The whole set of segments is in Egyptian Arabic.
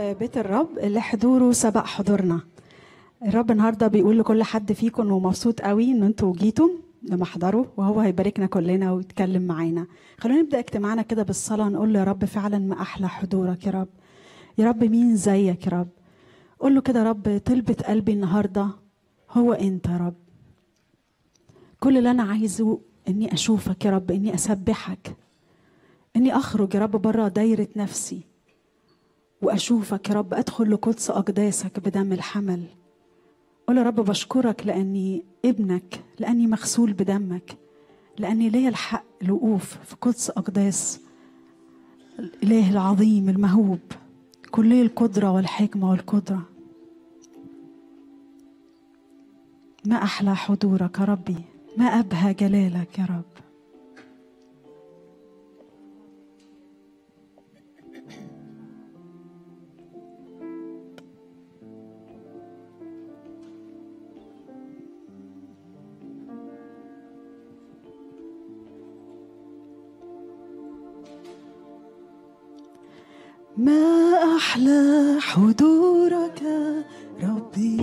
في بيت الرب اللي حضوره سبق حضورنا الرب النهارده بيقول لكل حد فيكم انه مبسوط قوي ان انتوا جيتوا لمحضره وهو هيباركنا كلنا ويتكلم معانا خلونا نبدا اجتماعنا كده بالصلاه نقول له يا رب فعلا ما احلى حضورك يا رب يا رب مين زيك يا رب قول له كده يا رب طلبة قلبي النهارده هو انت يا رب كل اللي انا عايزه اني اشوفك يا رب اني اسبحك اني اخرج يا رب بره دايره نفسي واشوفك يا رب ادخل لقدس اقداسك بدم الحمل قول يا رب بشكرك لاني ابنك لاني مغسول بدمك لاني ليا الحق الوقوف في قدس اقداس الاله العظيم المهوب كلي القدره والحكمه والقدره ما احلى حضورك يا ربي ما ابهى جلالك يا رب ما أحلى حضورك ربي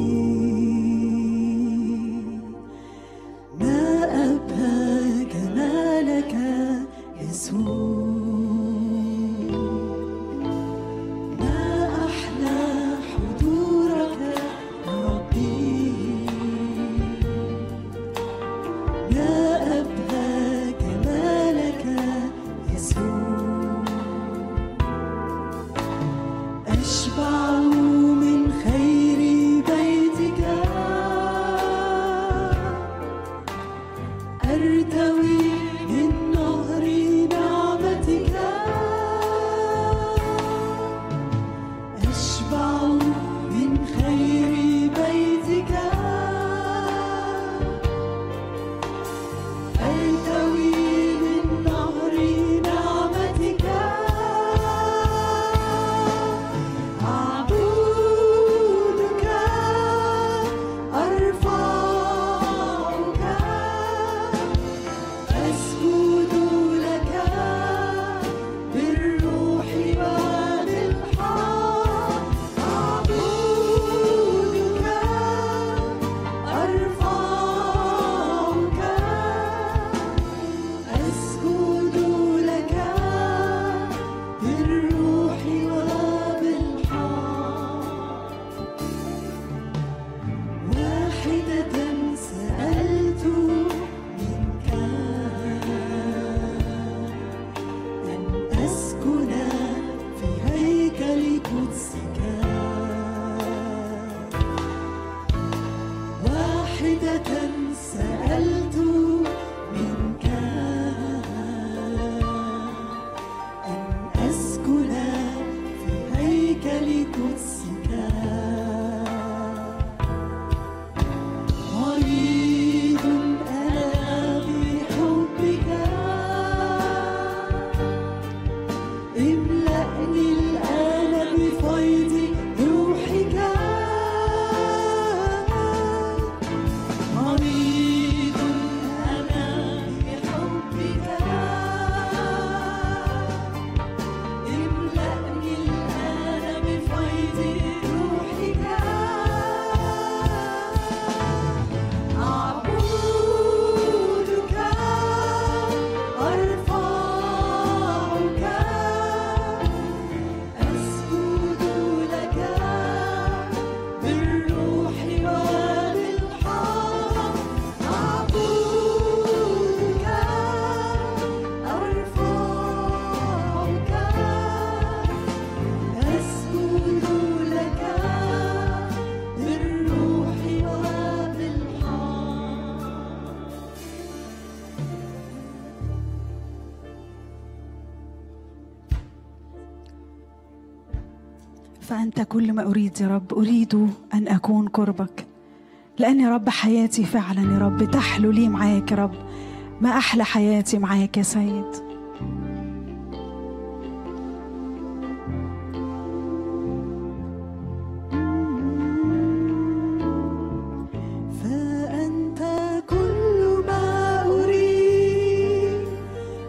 ما أبهى جمالك يسوع ما أحلى حضورك ربي ما أبهى جمالك يسوع أشبع من خير بيتك أرتوي من نهر نعمتك أشبع من خير بيتك أرتوي من نهر نعمتك أعبدك أرفعك أسجد لك بالروح وبالحق أعبدك أرفعك أسجد لك بالروح وبالحق واحدة سألت منك أن أسكن في هيكل قدسك واحدة سألت منك أن أسكن في هيكل قدسك مريض أنا بحبك املأني الآن بفيض روحك مريض أنا بحبك املأني الآن بفيض روحك أعبدك أرفعك أسجد لك بالروح وبالحق أعبدك أرفعك أسجد لك بالروح وبالحق فأنت كل ما أريد يا رب أريد أن أكون قربك لأن يا رب حياتي فعلا يا رب تحلو لي معاك يا رب ما أحلى حياتي معاك يا سيد فأنت كل ما أريد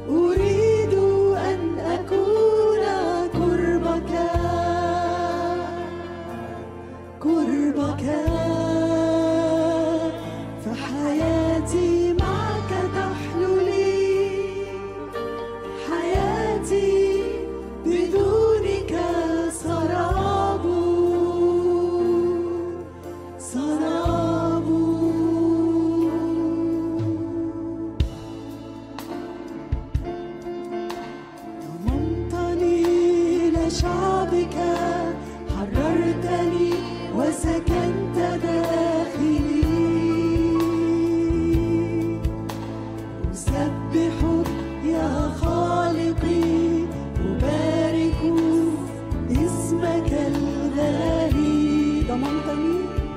أريد أن أكون قربك شعبك حررتني وسكنت داخلي أسبحك يا خالقي أبارك اسمك الغالي ضمنتني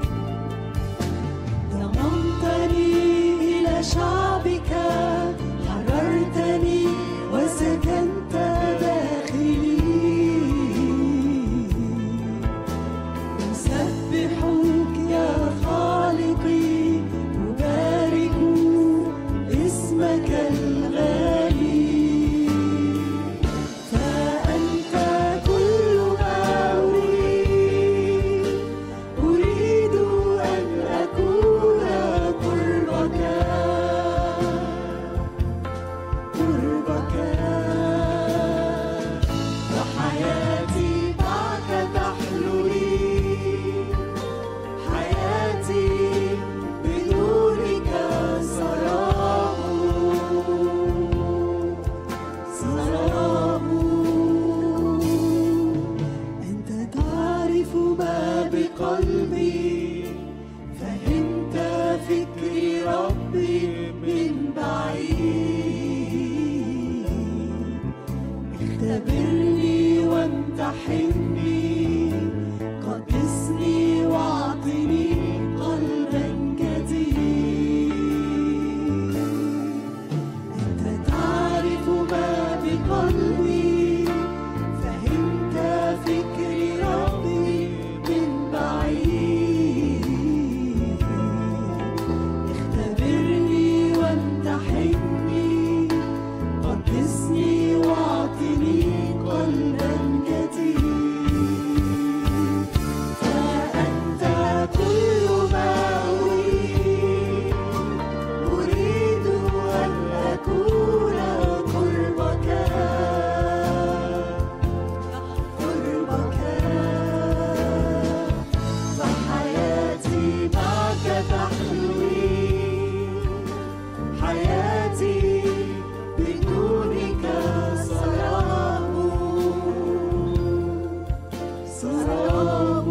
ضمنتني إلى شعبك حررتني وسكنت داخلي أسبحك يا خالقي أبارك اسمك الغالي فأنت كل ما أريد أريد أن أكون قربك قربك وحياتي معك تحلو لي حياتي بدونك سراب سراب أنت تعرف ما بقلبي فهمت فكري ربي من بعيد اختبرني وامتحني قدسني واعطني قلبا جديد أنت تعرف ما بقلبي فهمت فكري ربي من بعيد اختبرني وامتحني قدسني واعطني قلبا جديد فأنت كل ما أريد أريد أن أكون قربك قربك فحياتي معك تحلوي حياتي بدونك سراب سراب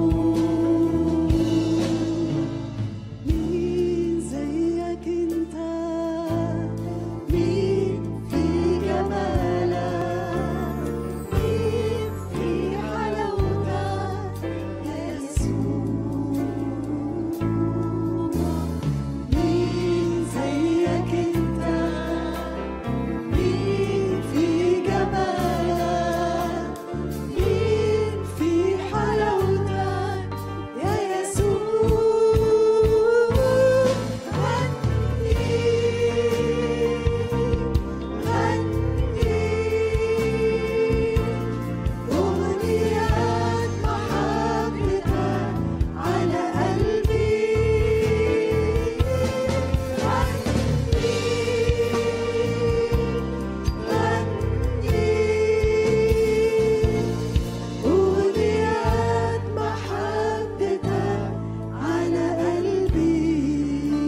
مين زيك انت مين في جمالك مين في حلاوتك يا يسوع مين زيك انت مين في جمالك مين في حلاوتك يا يسوع غني غني أغنيات محبتك على قلبي أغنيات محبتك على قلبي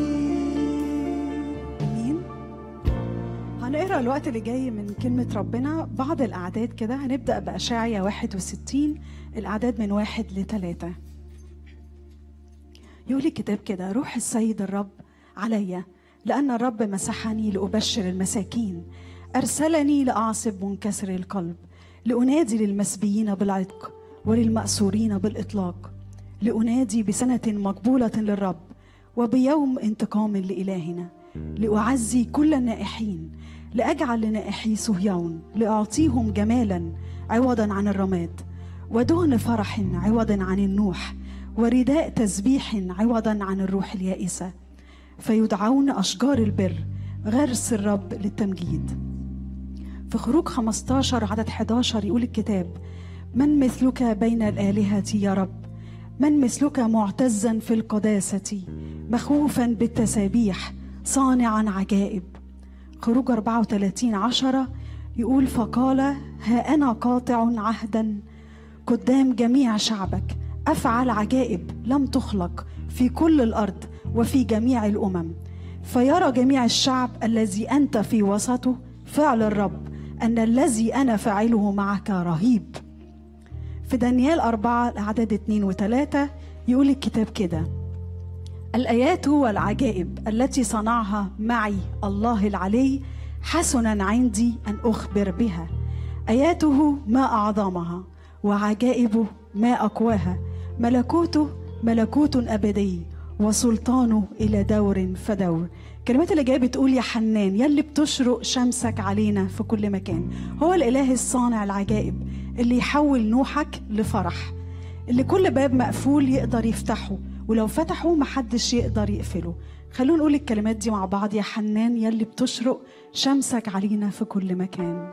امين هنقرا الوقت اللي جاي من كلمة ربنا بعض الأعداد كده هنبدأ بأشعيا 61 الأعداد من واحد لثلاثة يقول الكتاب كده روح السيد الرب عليا لأن الرب مسحني لأبشر المساكين أرسلني لأعصب منكسر القلب لأنادي للمسبيين بالعتق وللمأسورين بالإطلاق لأنادي بسنة مقبولة للرب وبيوم انتقام لإلهنا لأعزي كل النائحين لأجعل لنائحي صهيون لأعطيهم جمالا عوضا عن الرماد ودهن فرح عوضا عن النوح ورداء تسبيح عوضا عن الروح اليائسة فيدعون أشجار البر غرس الرب للتمجيد في خروج 15 عدد 11 يقول الكتاب من مثلك بين الآلهة يا رب من مثلك معتزا في القداسة مخوفا بالتسابيح صانعا عجائب خروج 34 عشرة يقول فقال ها أنا قاطع عهدا قدام جميع شعبك أفعل عجائب لم تخلق في كل الأرض وفي جميع الأمم فيرى جميع الشعب الذي أنت في وسطه فعل الرب أن الذي أنا فاعله معك رهيب في دانيال أربعة الأعداد اتنين وتلاتة يقول الكتاب كده الآيات والعجائب التي صنعها معي الله العلي حسنا عندي أن أخبر بها آياته ما أعظمها وعجائبه ما أقواها ملكوته ملكوت أبدي وسلطانه إلى دور فدور الكلمات اللي جايه بتقول يا حنان يلي بتشرق شمسك علينا في كل مكان هو الإله الصانع العجائب اللي يحول نوحك لفرح اللي كل باب مقفول يقدر يفتحه ولو فتحه محدش يقدر يقفله خلونا نقول الكلمات دي مع بعض يا حنان يلي بتشرق شمسك علينا في كل مكان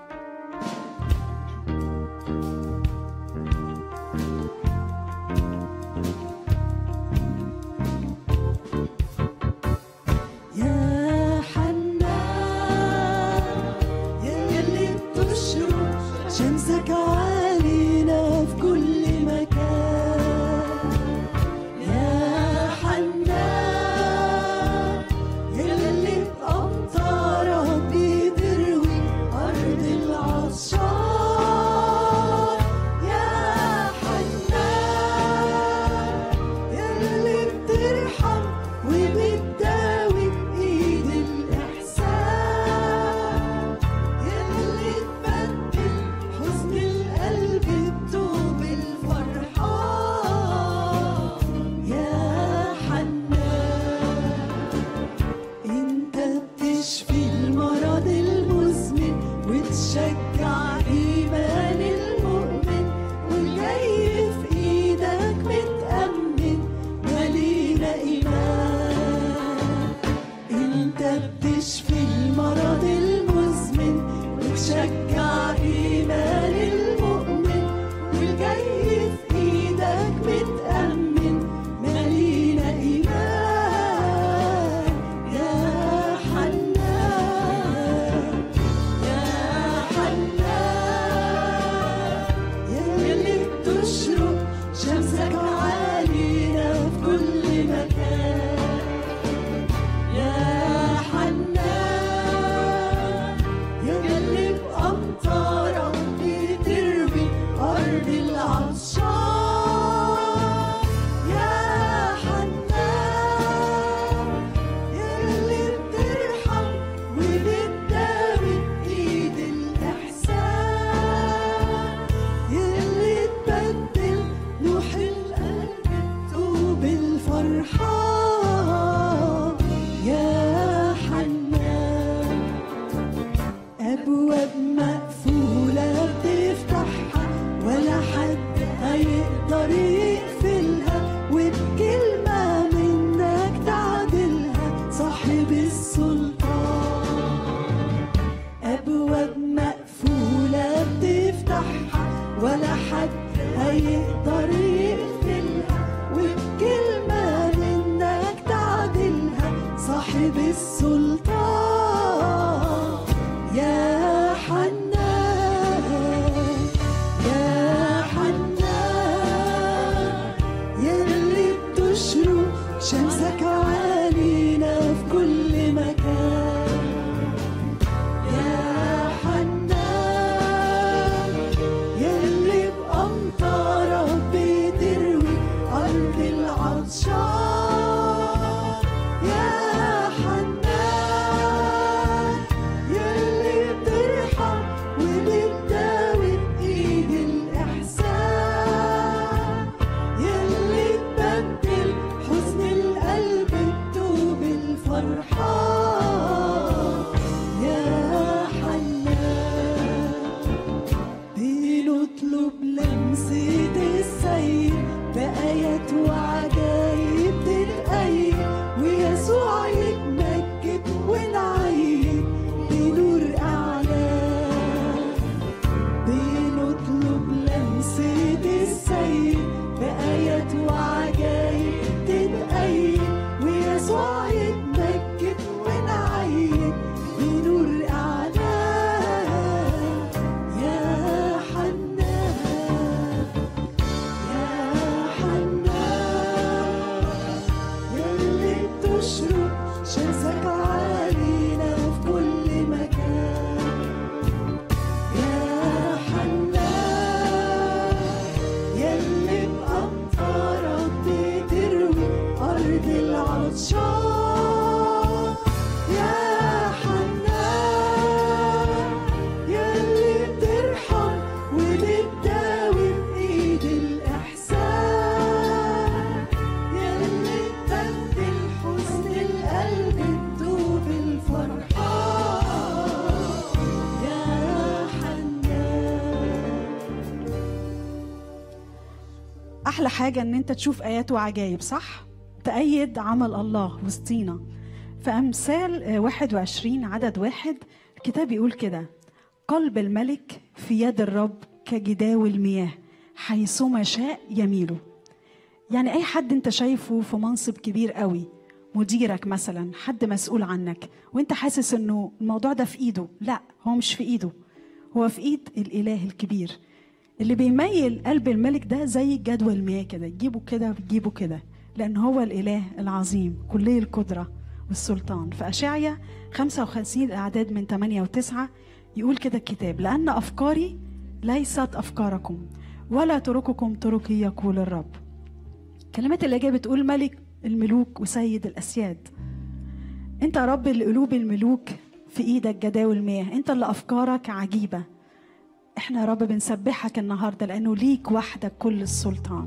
يا حنان يلي بتشرق شمسك علينا في كل مكان يا حنان يلي بأمطارك بتروي أرض العطشان يا حنان يلي بترحم وبتداوي بإيد الإحسان يلي تبدل حزن القلب بطوب الفرحان يا حنان انت بتشفي المرض المزمن وتشجع ايمان المؤمن والجاي في ايدك متأمن مالينا ايمان انت بتشفي المرض المزمن وتشجع ايمان المؤمن والجاي في ايدك متأمن مالينا ايمان يا حنان يا حنان يلي بتشرق شمسك علينا في كل مكان يا حنان يلي بأمطارك بتروي أرض العطشان يا حنان يلي بترحم وبتداوي بإيد الإحسان يلي تبدل نوح القلب بطوب الفرحان يا حنان أبواب مقفولة بتفتحها ولا حد هيقدر يقفلها وبكلمة منك تعدلها صاحب السلطان أبواب مقفولة بتفتحها ولا حد هيقدر يقفلها وبكلمة منك تعدلها صاحب السلطان يا حنان يا حنان يلي بتشرق شمسك علينا في كل مكان يا حنان يلي بأمطارك بتروي أرض العطشان يا حنان احلى حاجه ان انت تشوف ايات وعجائب صح تأيد عمل الله وسطينا في امثال آه، 21 عدد واحد الكتاب يقول كده قلب الملك في يد الرب كجداول مياه حيثما شاء يميله يعني اي حد انت شايفه في منصب كبير قوي مديرك مثلا حد مسؤول عنك وانت حاسس انه الموضوع ده في ايده لا هو مش في ايده هو في ايد الاله الكبير اللي بيميل قلب الملك ده زي جدول المياه كده تجيبه كده وتجيبه كده لان هو الاله العظيم كلي القدره والسلطان في اشعيا 55 الاعداد من 8 و9 يقول كده الكتاب لان افكاري ليست افكاركم ولا طرقكم طرقي يقول الرب كلمات اللي جايه بتقول ملك الملوك وسيد الاسياد انت يا رب اللي قلوب الملوك في ايدك جداول مياه انت اللي افكارك عجيبه احنا يا رب بنسبحك النهارده لانه ليك وحدك كل السلطان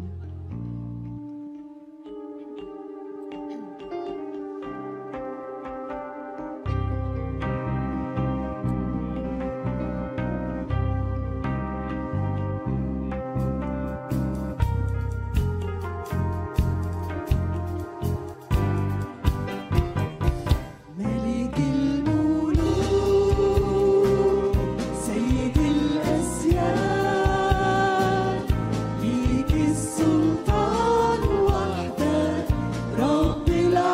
ملك الملوك سيد الأسياد ليك السلطان وحدك رب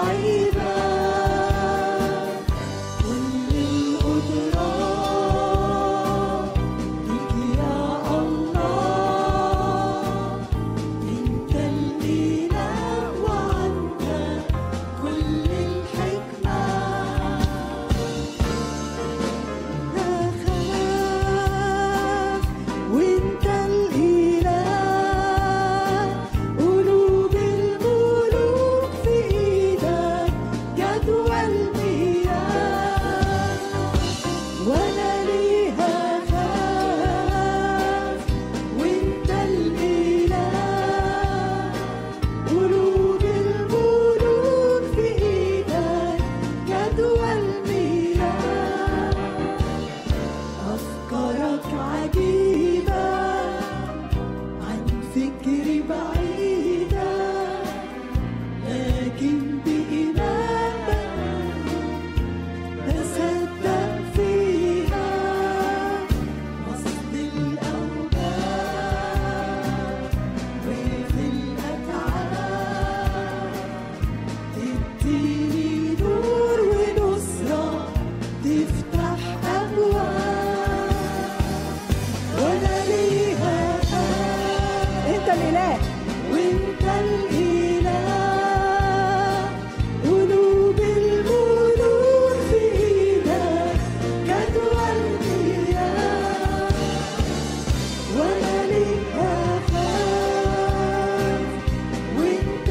العباد كل القدرة ليك يا الله انت الاله وعندك كل الحكمه أخاف وأنت الإله قلوب الملوك في إيدك جدول مياه وأنا ليها خاف وأنت الإله قلوب الملوك في إيدك جدول مياه أفكارك عجيبة عن فكري بعيدة لكن بإيمان بصدق فيها وسط الأوجاع وفي الأتعاب تديني نور ونصرة تفتح أبواب وأنا ليها خاف انت الاله وأنت الإله قلوب الملوك في إيدك جدول مياه وأنا ليها خاف وأنت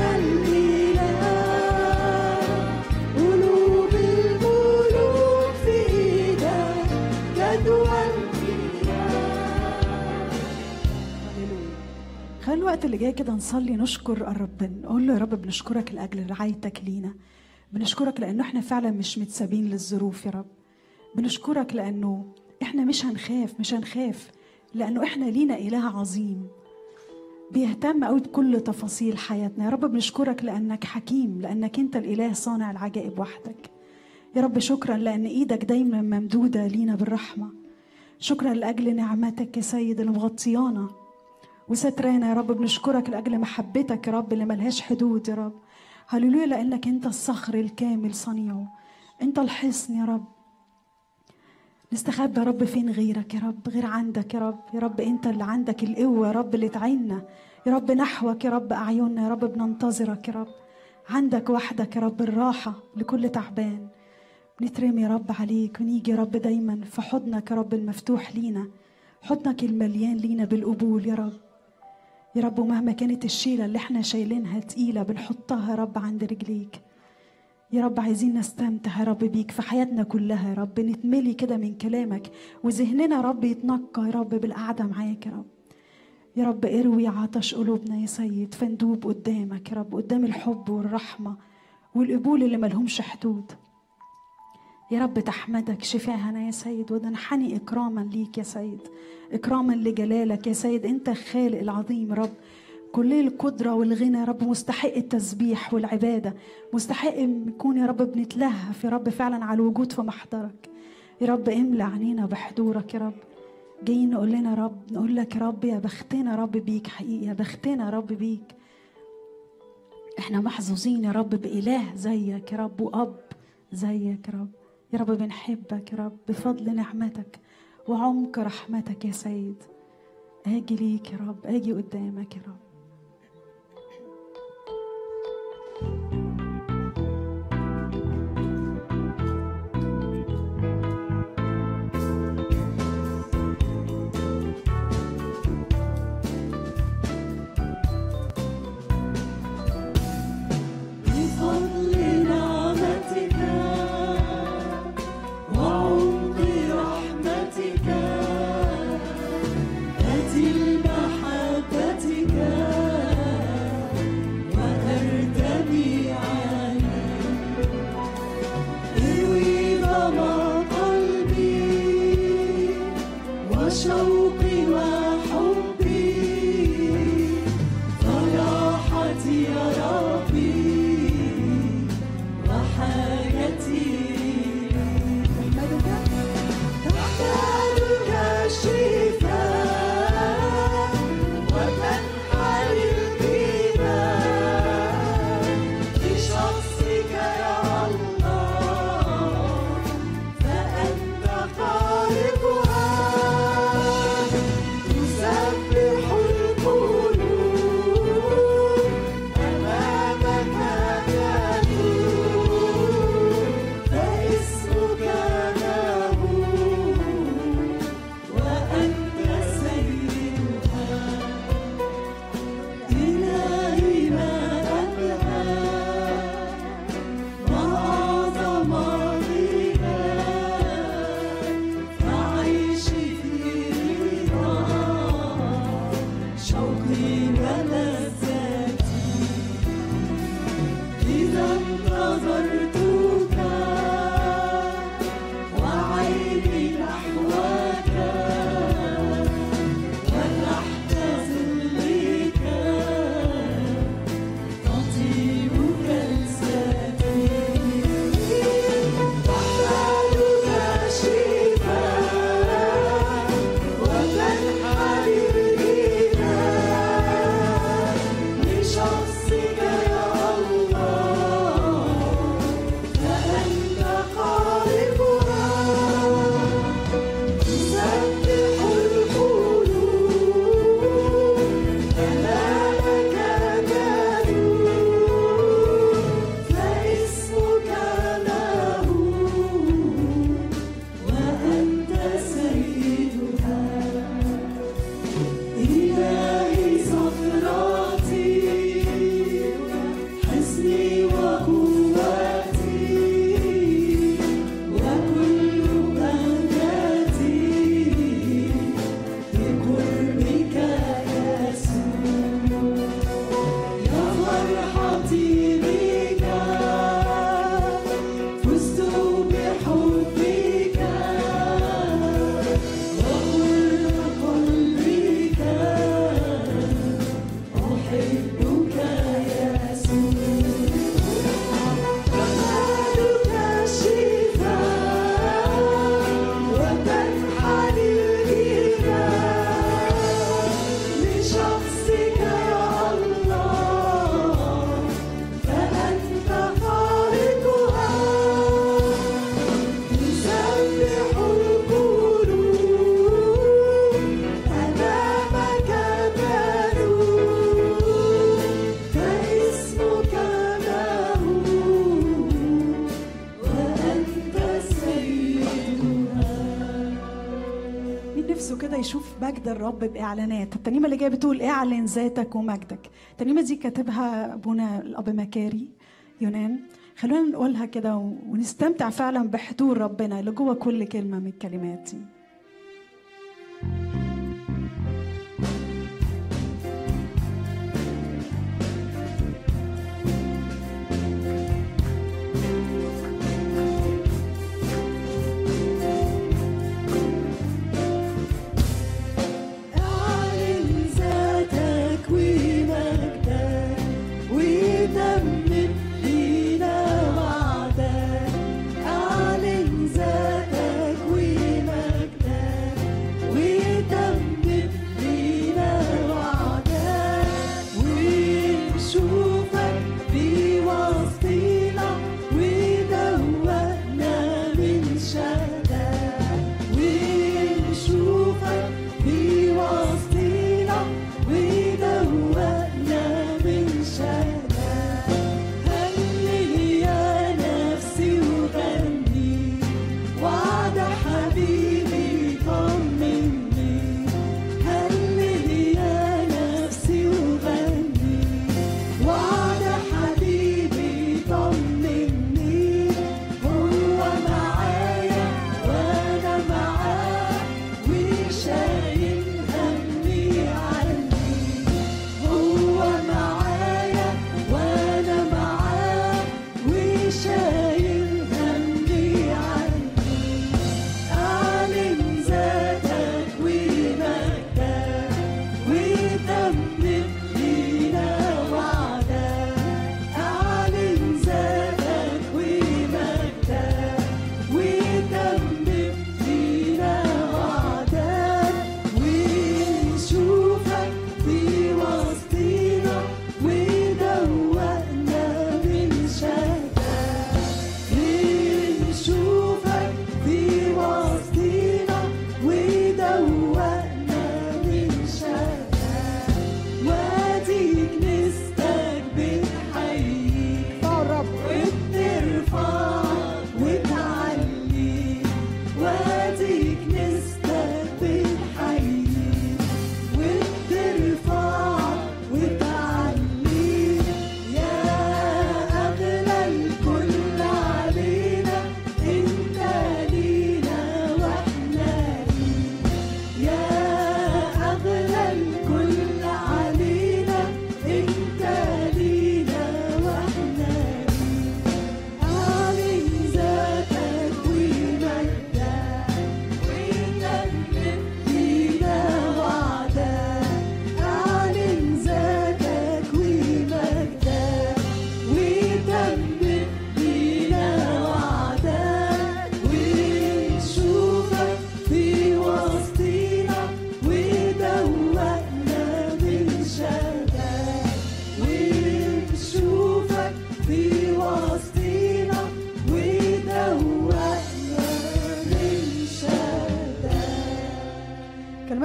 الإله قلوب الملوك في إيدك جدول مياه خلي الوقت اللي جاي كده نصلي نشكر الرب نقول له يا رب بنشكرك لاجل رعايتك لينا بنشكرك لانه احنا فعلا مش متسابين للظروف يا رب بنشكرك لانه احنا مش هنخاف مش هنخاف لانه احنا لينا اله عظيم بيهتم قوي بكل تفاصيل حياتنا يا رب بنشكرك لانك حكيم لانك انت الاله صانع العجائب وحدك يا رب شكرا لان ايدك دايما ممدوده لينا بالرحمه شكرا لاجل نعمتك يا سيد اللي مغطيانا وسترانا يا رب بنشكرك لاجل محبتك يا رب اللي ملهاش حدود يا رب هللويا لانك انت الصخر الكامل صنيعه انت الحصن يا رب نستخبى يا رب فين غيرك يا رب غير عندك يا رب يا رب انت اللي عندك القوه يا رب اللي تعيننا يا رب نحوك يا رب اعيننا يا رب بننتظرك يا رب عندك وحدك يا رب الراحه لكل تعبان نترمي يا رب عليك ونيجي يا رب دايما في حضنك يا رب المفتوح لينا حضنك المليان لينا بالقبول يا رب يا رب ومهما كانت الشيلة اللي احنا شايلينها تقيلة بنحطها يا رب عند رجليك يا رب عايزين نستمتع يا رب بيك في حياتنا كلها يا رب نتملي كده من كلامك وذهننا يا رب يتنقى يا رب بالقعدة معاك يا رب يا رب اروي عطش قلوبنا يا سيد فندوب قدامك يا رب قدام الحب والرحمة والقبول اللي ملهمش حدود يا رب تحمدك شفاهنا يا سيد وننحني إكراما ليك يا سيد إكراما لجلالك يا سيد أنت الخالق العظيم يا رب كل القدرة والغنى يا رب مستحق التسبيح والعبادة مستحق نكون يا رب بنتلهف يا رب فعلا على الوجود في محضرك يا رب املى عينينا بحضورك يا رب جايين نقول لنا يا رب نقول لك يا رب يا بختنا يا رب بيك حقيقي يا بختنا يا رب بيك احنا محظوظين يا رب بإله زيك يا رب وأب زيك يا رب يا رب بنحبك يا رب بفضل نعمتك وعمق رحمتك يا سيد اجي ليك يا رب اجي قدامك يا رب بفضل نعمتك وعمق رحمتك أتي لمحبتك وأرتدي عليك اروي ظما قلبي وشوقي وحبي فرحتي يا ربي وحاجتي تحتاجك الشفاء وتنحل الكبار بشخصك يا الله فأنت خالقها تسبح القلوب أمامك تدور فاسمك له وأنت سيدها إلهي ما أدهى ما أعظم غنى فعيشي في رضا شوقي ولذتي إذا انتظرتك وعيني نحوك وتحت ظلك تطيب كالسفينة تحتاجك شفاء وتنحل الإيمان لشخصك يا الله فأنت خالقها تسبح القلوب أمامك تدور فاسمك له وأنت سيدها إلهي صخرتي حصني وقوتي وكل بهجتي بقربك يسوع يا فرحتي بك فزت بحبك وكل قلبك أحبك يسوع تنالك الشفاء وتنحل الإيمان لشخصك يا الله فأنت خالقها تسبح القلوب أمامك تدور فاسمك له وأنت سيدها مين نفسه كده يشوف مجد الرب بإعلانات الترنيمة اللي جاية بتقول اعلن ذاتك ومجدك الترنيمة دي كاتبها أبونا الأب مكاري يونان خلونا نقولها كده و- ونستمتع فعلا بحضور ربنا اللي جوه كل كلمة من الكلمات دي أعلن ذاتك ومجدك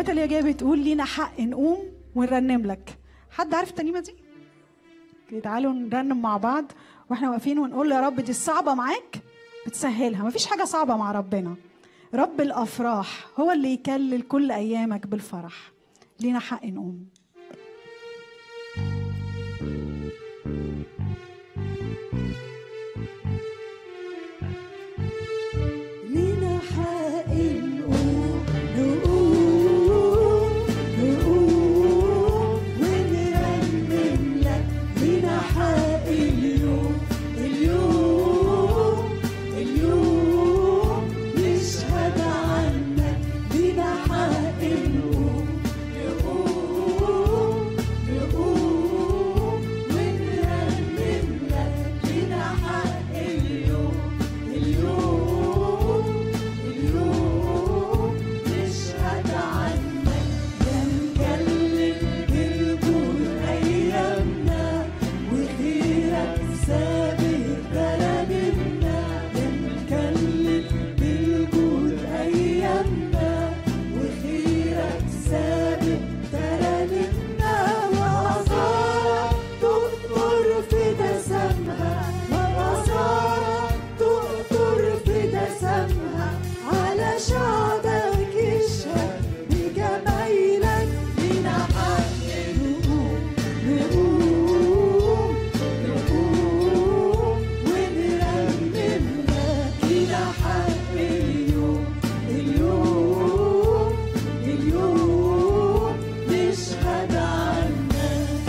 اللي هي جايه بتقول لينا حق نقوم ونرنم لك حد عارف الترنيمه دي اوكي، تعالوا نرنم مع بعض واحنا واقفين ونقول يا رب دي الصعبه معاك بتسهلها مفيش حاجه صعبه مع ربنا رب الافراح هو اللي يكلل كل ايامك بالفرح لينا حق نقوم لينا حق نقوم نقوم نقوم ونرنم لك لينا حق اليوم اليوم اليوم نشهد عنك لينا حق نقوم نقوم نقوم ونرنم لك لينا حق اليوم اليوم اليوم نشهد عنك يا مكلم بالجود أيامنا وخيرك سابق ترانيمنا يا مكلم بالجود أيامنا وخيرك سابق ترانيمنا وآثارك تؤثر في دسمها وآثارك تؤثر في دسمها على شعبك يشهد بجمايلك لنا حق نقوم نقوم نقوم ونرنم لك لنا حق اليوم اليوم اليوم نشهد عنك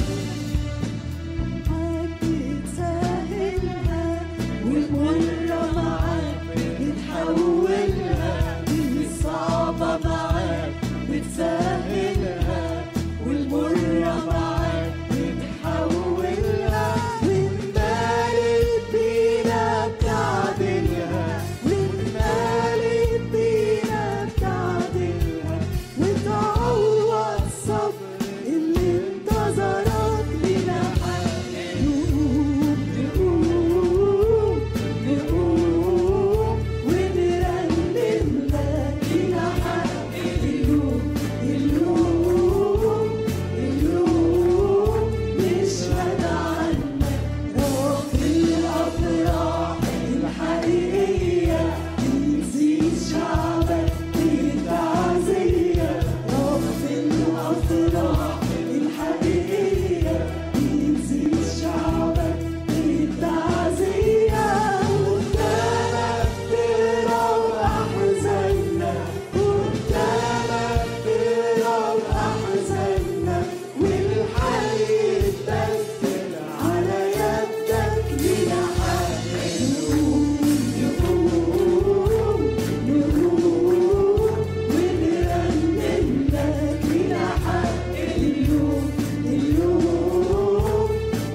معاك بتسهلها والمرة معاك بتحولها الصعبة معاك بتسهلها والمرة معاك بتحولها وانبارد بينا بتعدلها وانبارد بينا بتعدلها وتعوض صبر اللي انتظرك لنا حق نقوم نقوم نقوم ونرنم لك لنا حق اليوم اليوم اليوم نشهد عنك رب الأفراح الحقيقية نزيد شعبك بالتعزية رب الأفراح الحقيقية نزيد شعبك بالتعزية قدامك ترى أحزاننا قدامك ترى أحزاننا والحي يتبدل على يدك لنا حق نقوم نقوم نقوم ونرنم لك لنا حق اليوم اليوم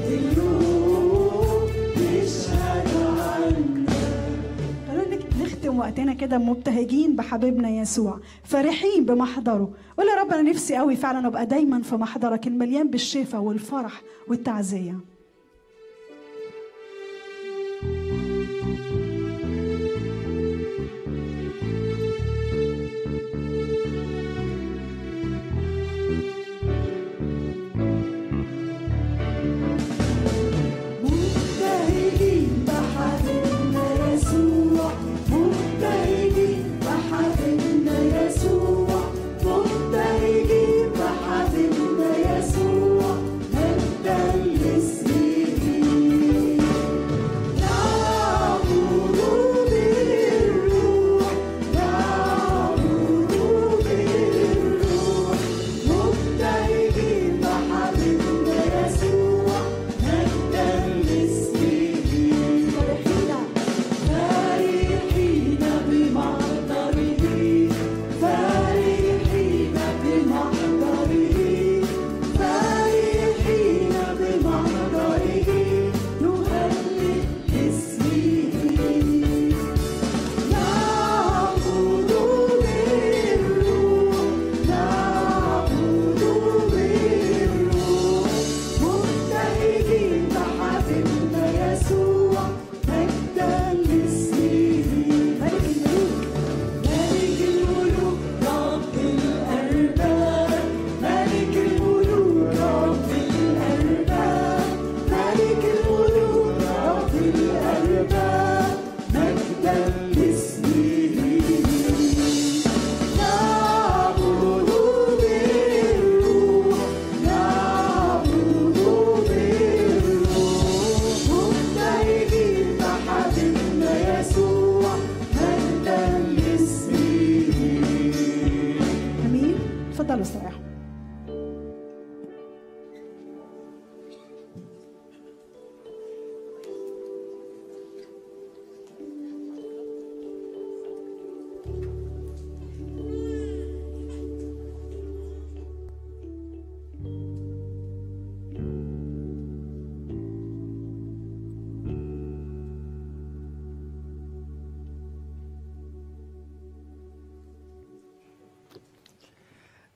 اليوم نشهد عنك خلونا نك- نختم وقتنا كده مبتهجين بحبيبنا يسوع فرحين بمحضره قول يا رب انا نفسي قوي فعلا ابقى دايما في محضرك المليان بالشفاء والفرح والتعزيه مبتهجين بحبيبنا يسوع مبتهجين بحبيبنا يسوع مبتهجين بحبيبنا يسوع مجدا لاسم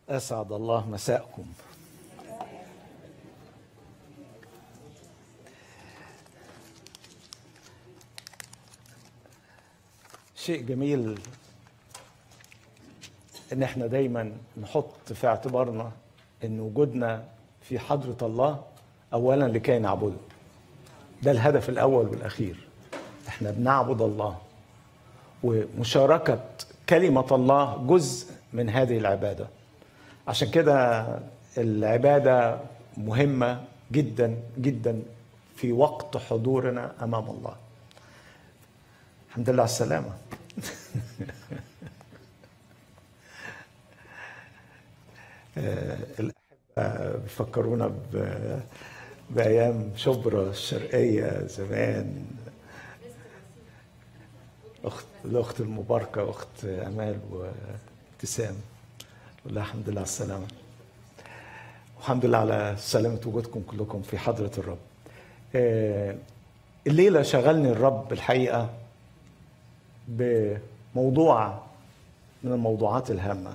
أسعد الله مساءكم شيء جميل ان احنا دايما نحط في اعتبارنا ان وجودنا في حضرة الله اولا لكي نعبده ده الهدف الاول والاخير احنا بنعبد الله ومشاركة كلمة الله جزء من هذه العبادة عشان كده العبادة مهمة جدا جدا في وقت حضورنا أمام الله الحمد لله على السلامة آه، الأحبة بيفكرونا ب- بأيام شبرا الشرقية زمان أخت الأخت المباركة أخت أمال وابتسام والله الحمد لله على السلامة والحمد لله على سلامة وجودكم كلكم في حضرة الرب آه، الليلة شغلني الرب الحقيقة بموضوع من الموضوعات الهامة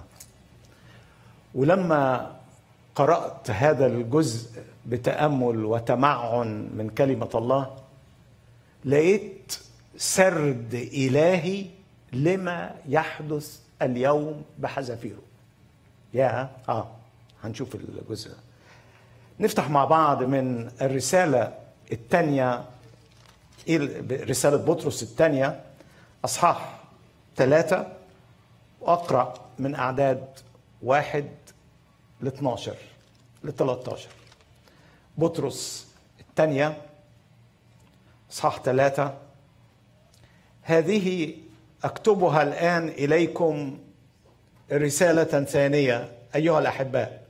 ولما قرأت هذا الجزء بتأمل وتمعن من كلمة الله لقيت سرد إلهي لما يحدث اليوم بحذافيره يا اه هنشوف الجزء ده نفتح مع بعض من الرسالة الثانية رسالة بطرس الثانية أصحاح ثلاثة وأقرأ من أعداد واحد ل 12 ل 13 بطرس الثانية أصحاح ثلاثة هذه أكتبها الآن إليكم رسالة ثانية أيها الأحباء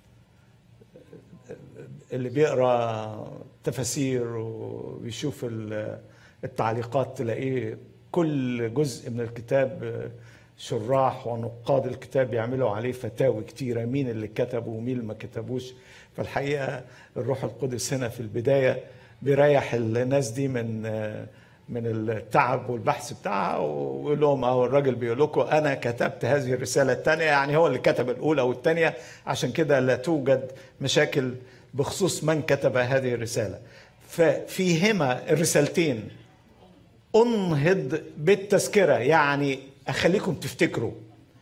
اللي بيقرا تفاسير وبيشوف ال- التعليقات تلاقيه كل جزء من الكتاب شراح ونقاد الكتاب يعملوا عليه فتاوي كتيرة مين اللي كتبه ومين اللي ما كتبوش فالحقيقة الروح القدس هنا في البداية بيريح الناس دي من من التعب والبحث بتاعها ويقول لهم اهو الراجل بيقول لكم انا كتبت هذه الرساله الثانيه يعني هو اللي كتب الاولى والثانيه عشان كده لا توجد مشاكل بخصوص من كتب هذه الرساله ففيهما الرسالتين انهض بالتذكره يعني اخليكم تفتكروا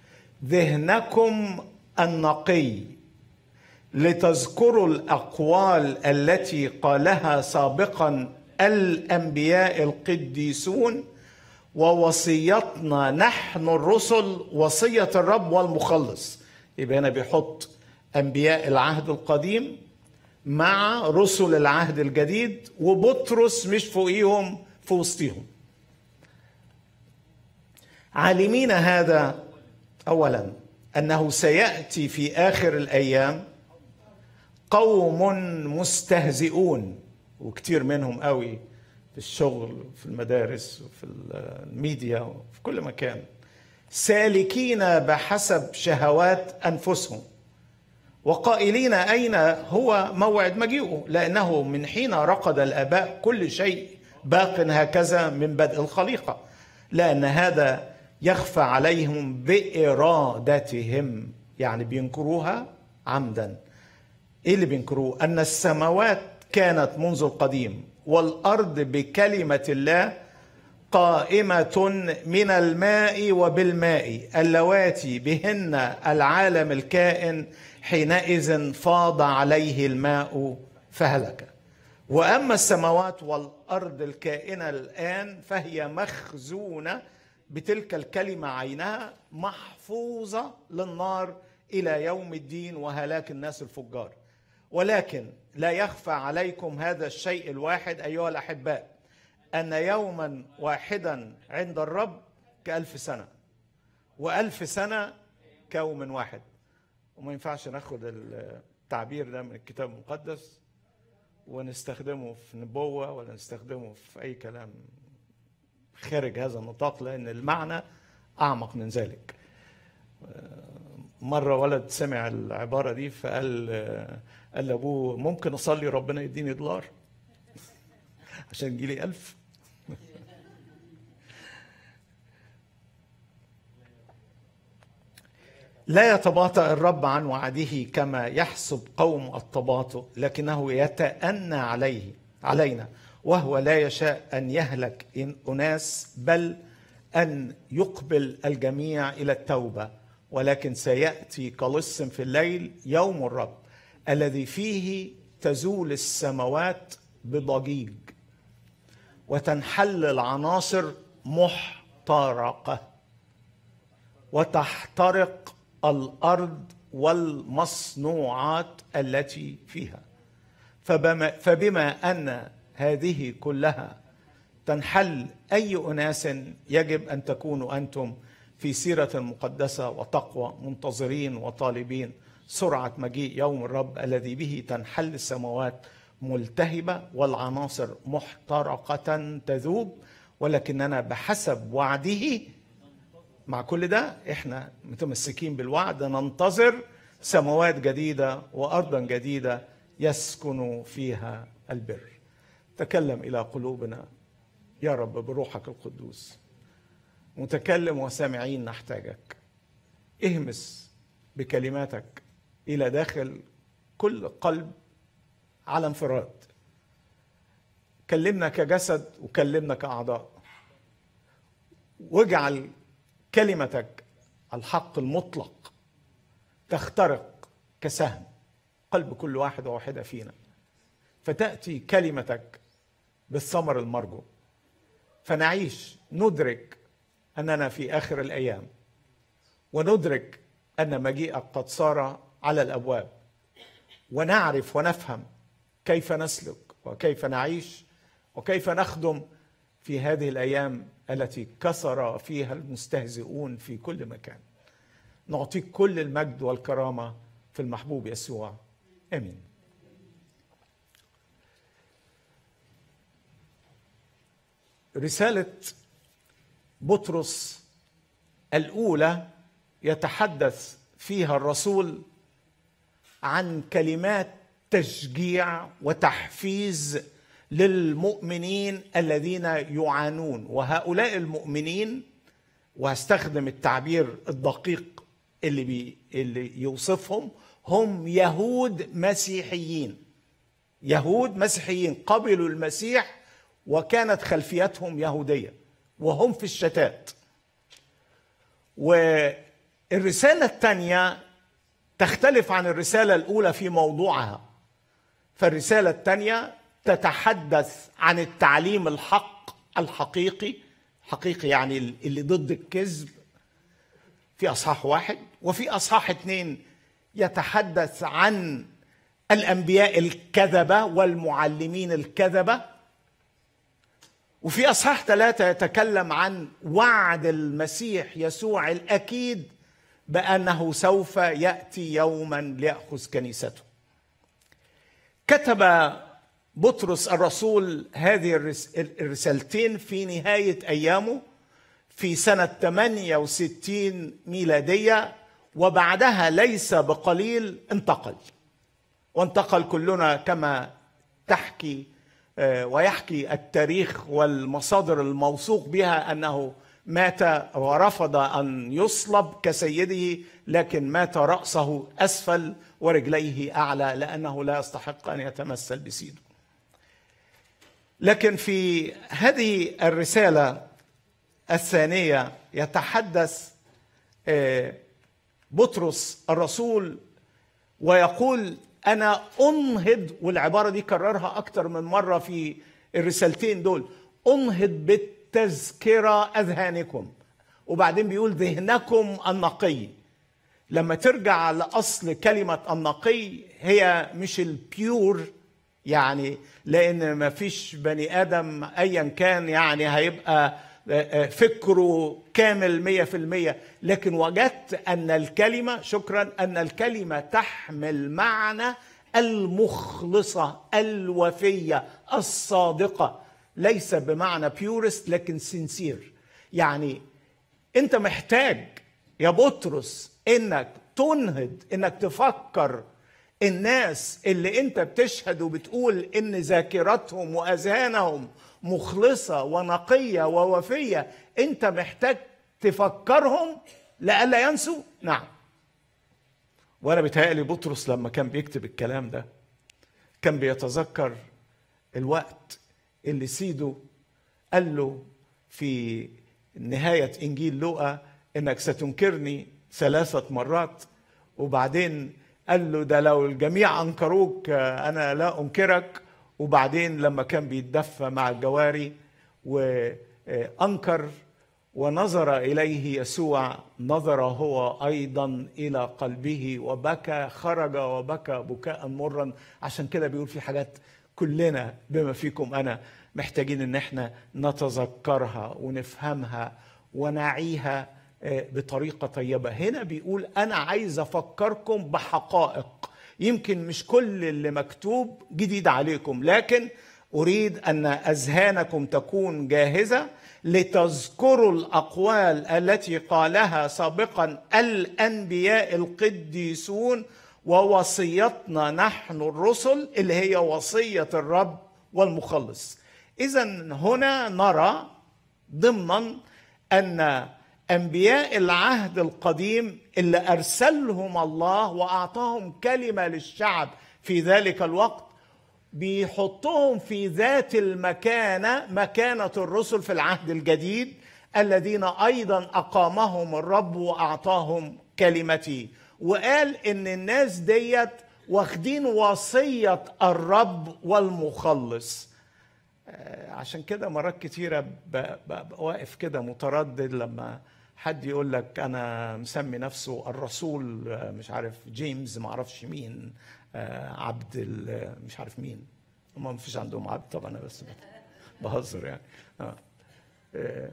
ذهنكم النقي لتذكروا الاقوال التي قالها سابقا الانبياء القديسون ووصيتنا نحن الرسل وصيه الرب والمخلص يبقى هنا بيحط انبياء العهد القديم مع رسل العهد الجديد وبطرس مش فوقيهم في وسطيهم عالمين هذا اولا انه سياتي في اخر الايام قوم مستهزئون وكتير منهم قوي في الشغل في المدارس وفي الميديا وفي كل مكان سالكين بحسب شهوات انفسهم وقائلين اين هو موعد مجيئه لانه من حين رقد الاباء كل شيء باق هكذا من بدء الخليقه لان هذا يخفى عليهم بارادتهم يعني بينكروها عمدا ايه اللي بينكروه ان السماوات كانت منذ القديم والارض بكلمه الله قائمه من الماء وبالماء اللواتي بهن العالم الكائن حينئذ فاض عليه الماء فهلك واما السماوات والارض الكائنه الان فهي مخزونه بتلك الكلمه عينها محفوظه للنار الى يوم الدين وهلاك الناس الفجار ولكن لا يخفى عليكم هذا الشيء الواحد ايها الاحباء ان يوما واحدا عند الرب كالف سنه والف سنه كيوم واحد وما ينفعش ناخد التعبير ده من الكتاب المقدس ونستخدمه في نبوه ولا نستخدمه في اي كلام خارج هذا النطاق لان المعنى اعمق من ذلك مره ولد سمع العباره دي فقال قال لابوه ممكن اصلي ربنا يديني دولار عشان يجيلي ألف لا يتباطأ الرب عن وعده كما يحسب قوم التباطؤ لكنه يتأنى عليه علينا وهو لا يشاء أن يهلك إن- أناس بل أن يقبل الجميع إلى التوبة ولكن سيأتي كلص في الليل يوم الرب الذي فيه تزول السماوات بضجيج وتنحل العناصر محترقه وتحترق الارض والمصنوعات التي فيها فبما, فبما ان هذه كلها تنحل اي اناس يجب ان تكونوا انتم في سيره مقدسه وتقوى منتظرين وطالبين سرعه مجيء يوم الرب الذي به تنحل السماوات ملتهبه والعناصر محترقه تذوب ولكننا بحسب وعده مع كل ده احنا متمسكين بالوعد ننتظر سماوات جديده وارضا جديده يسكن فيها البر تكلم الى قلوبنا يا رب بروحك القدوس متكلم وسامعين نحتاجك اهمس بكلماتك الى داخل كل قلب على انفراد كلمنا كجسد وكلمنا كاعضاء واجعل كلمتك الحق المطلق تخترق كسهم قلب كل واحد وواحده فينا فتاتي كلمتك بالثمر المرجو فنعيش ندرك اننا في اخر الايام وندرك ان مجيئك قد صار على الابواب ونعرف ونفهم كيف نسلك وكيف نعيش وكيف نخدم في هذه الايام التي كثر فيها المستهزئون في كل مكان نعطيك كل المجد والكرامه في المحبوب يسوع امين رساله بطرس الاولى يتحدث فيها الرسول عن كلمات تشجيع وتحفيز للمؤمنين الذين يعانون وهؤلاء المؤمنين وهستخدم التعبير الدقيق اللي بي اللي يوصفهم هم يهود مسيحيين يهود مسيحيين قبلوا المسيح وكانت خلفيتهم يهوديه وهم في الشتات والرساله الثانيه تختلف عن الرساله الاولى في موضوعها فالرساله الثانيه تتحدث عن التعليم الحق الحقيقي حقيقي يعني اللي ضد الكذب في اصحاح واحد وفي اصحاح اثنين يتحدث عن الانبياء الكذبه والمعلمين الكذبه وفي اصحاح ثلاثه يتكلم عن وعد المسيح يسوع الاكيد بانه سوف ياتي يوما لياخذ كنيسته كتب بطرس الرسول هذه الرسالتين في نهايه ايامه في سنه 68 ميلاديه وبعدها ليس بقليل انتقل وانتقل كلنا كما تحكي ويحكي التاريخ والمصادر الموثوق بها انه مات ورفض ان يصلب كسيده لكن مات راسه اسفل ورجليه اعلى لانه لا يستحق ان يتمثل بسيده. لكن في هذه الرساله الثانيه يتحدث بطرس الرسول ويقول انا انهض والعباره دي كررها اكتر من مره في الرسالتين دول انهض بالتذكره اذهانكم وبعدين بيقول ذهنكم النقي لما ترجع لاصل كلمه النقي هي مش البيور يعني لان ما فيش بني ادم ايا كان يعني هيبقى فكره كامل مية في المية لكن وجدت أن الكلمة شكرا أن الكلمة تحمل معنى المخلصة الوفية الصادقة ليس بمعنى بيورست لكن سنسير يعني أنت محتاج يا بطرس إنك تنهض إنك تفكر الناس اللي انت بتشهد وبتقول ان ذاكرتهم واذهانهم مخلصه ونقيه ووفيه انت محتاج تفكرهم لئلا ينسوا نعم وانا بيتهيألي بطرس لما كان بيكتب الكلام ده كان بيتذكر الوقت اللي سيده قال له في نهاية إنجيل لوقا إنك ستنكرني ثلاثة مرات وبعدين قال له ده لو الجميع أنكروك آه، أنا لا أنكرك وبعدين لما كان بيتدفى مع الجواري وأنكر ونظر إليه يسوع نظر هو أيضا إلى قلبه وبكى خرج وبكى بكاء مرا عشان كده بيقول في حاجات كلنا بما فيكم أنا محتاجين إن احنا نتذكرها ونفهمها ونعيها آه، بطريقة طيبة هنا بيقول أنا عايز أفكركم بحقائق يمكن مش كل اللي مكتوب جديد عليكم لكن أريد أن أذهانكم تكون جاهزة لتذكروا الأقوال التي قالها سابقا الأنبياء القديسون ووصيتنا نحن الرسل اللي هي وصية الرب والمخلص إذا هنا نرى ضمنا أن أنبياء العهد القديم اللي أرسلهم الله وأعطاهم كلمة للشعب في ذلك الوقت بيحطهم في ذات المكانة مكانة الرسل في العهد الجديد الذين أيضا أقامهم الرب وأعطاهم كلمتي وقال إن الناس ديت واخدين وصية الرب والمخلص آه، عشان كده مرات كتيرة ب- ب- ببقى واقف كده متردد لما حد يقول لك أنا مسمي نفسه الرسول آه، مش عارف جيمس ما أعرفش مين آه، عبد ال- مش عارف مين هم ما فيش عندهم عبد طبعا أنا بس بهزر يعني آه. آه،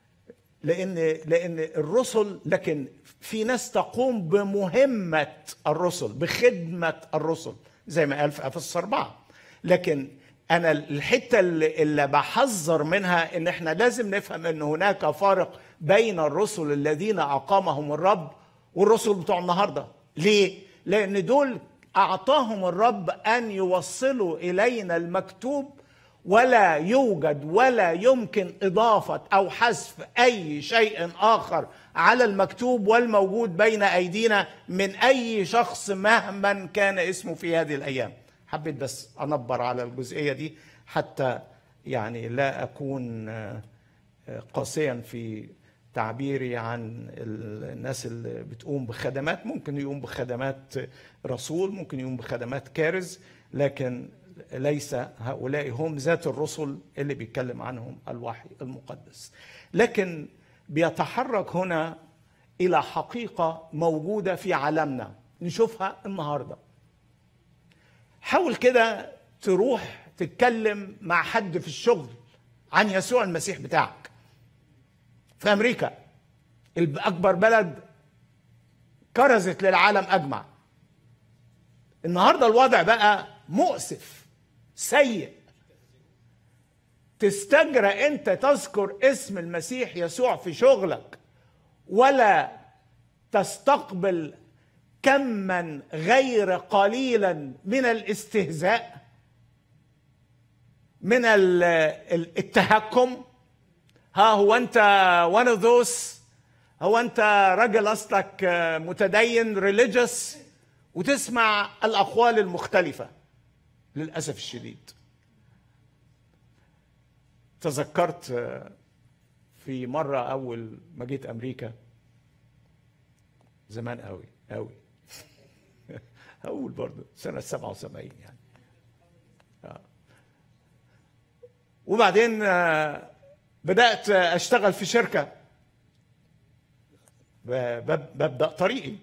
لان لان الرسل لكن في ناس تقوم بمهمه الرسل بخدمه الرسل زي ما قال في افسس اربعه لكن انا الحته اللي, اللي بحذر منها ان احنا لازم نفهم ان هناك فارق بين الرسل الذين اقامهم الرب والرسل بتوع النهارده ليه لان دول اعطاهم الرب ان يوصلوا الينا المكتوب ولا يوجد ولا يمكن اضافه او حذف اي شيء اخر على المكتوب والموجود بين ايدينا من اي شخص مهما كان اسمه في هذه الايام حبيت بس انبر على الجزئيه دي حتى يعني لا اكون آه، آه، قاسيا في تعبيري عن الناس اللي بتقوم بخدمات ممكن يقوم بخدمات رسول ممكن يقوم بخدمات كارز لكن ليس هؤلاء هم ذات الرسل اللي بيتكلم عنهم الوحي المقدس لكن بيتحرك هنا الى حقيقه موجوده في عالمنا نشوفها النهارده حاول كده تروح تتكلم مع حد في الشغل عن يسوع المسيح بتاعك في امريكا اكبر بلد كرزت للعالم اجمع النهارده الوضع بقى مؤسف سيء تستجرى انت تذكر اسم المسيح يسوع في شغلك ولا تستقبل كما غير قليلا من الاستهزاء من ال- ال- التهكم ها هو انت one of those هو انت راجل اصلك آه، متدين religious وتسمع الاقوال المختلفه للاسف الشديد تذكرت آه، في مره اول ما جيت امريكا زمان قوي قوي اول برضه سنه 77 يعني آه. وبعدين آه، بدات اشتغل في شركه ب- بب- ببدا طريقي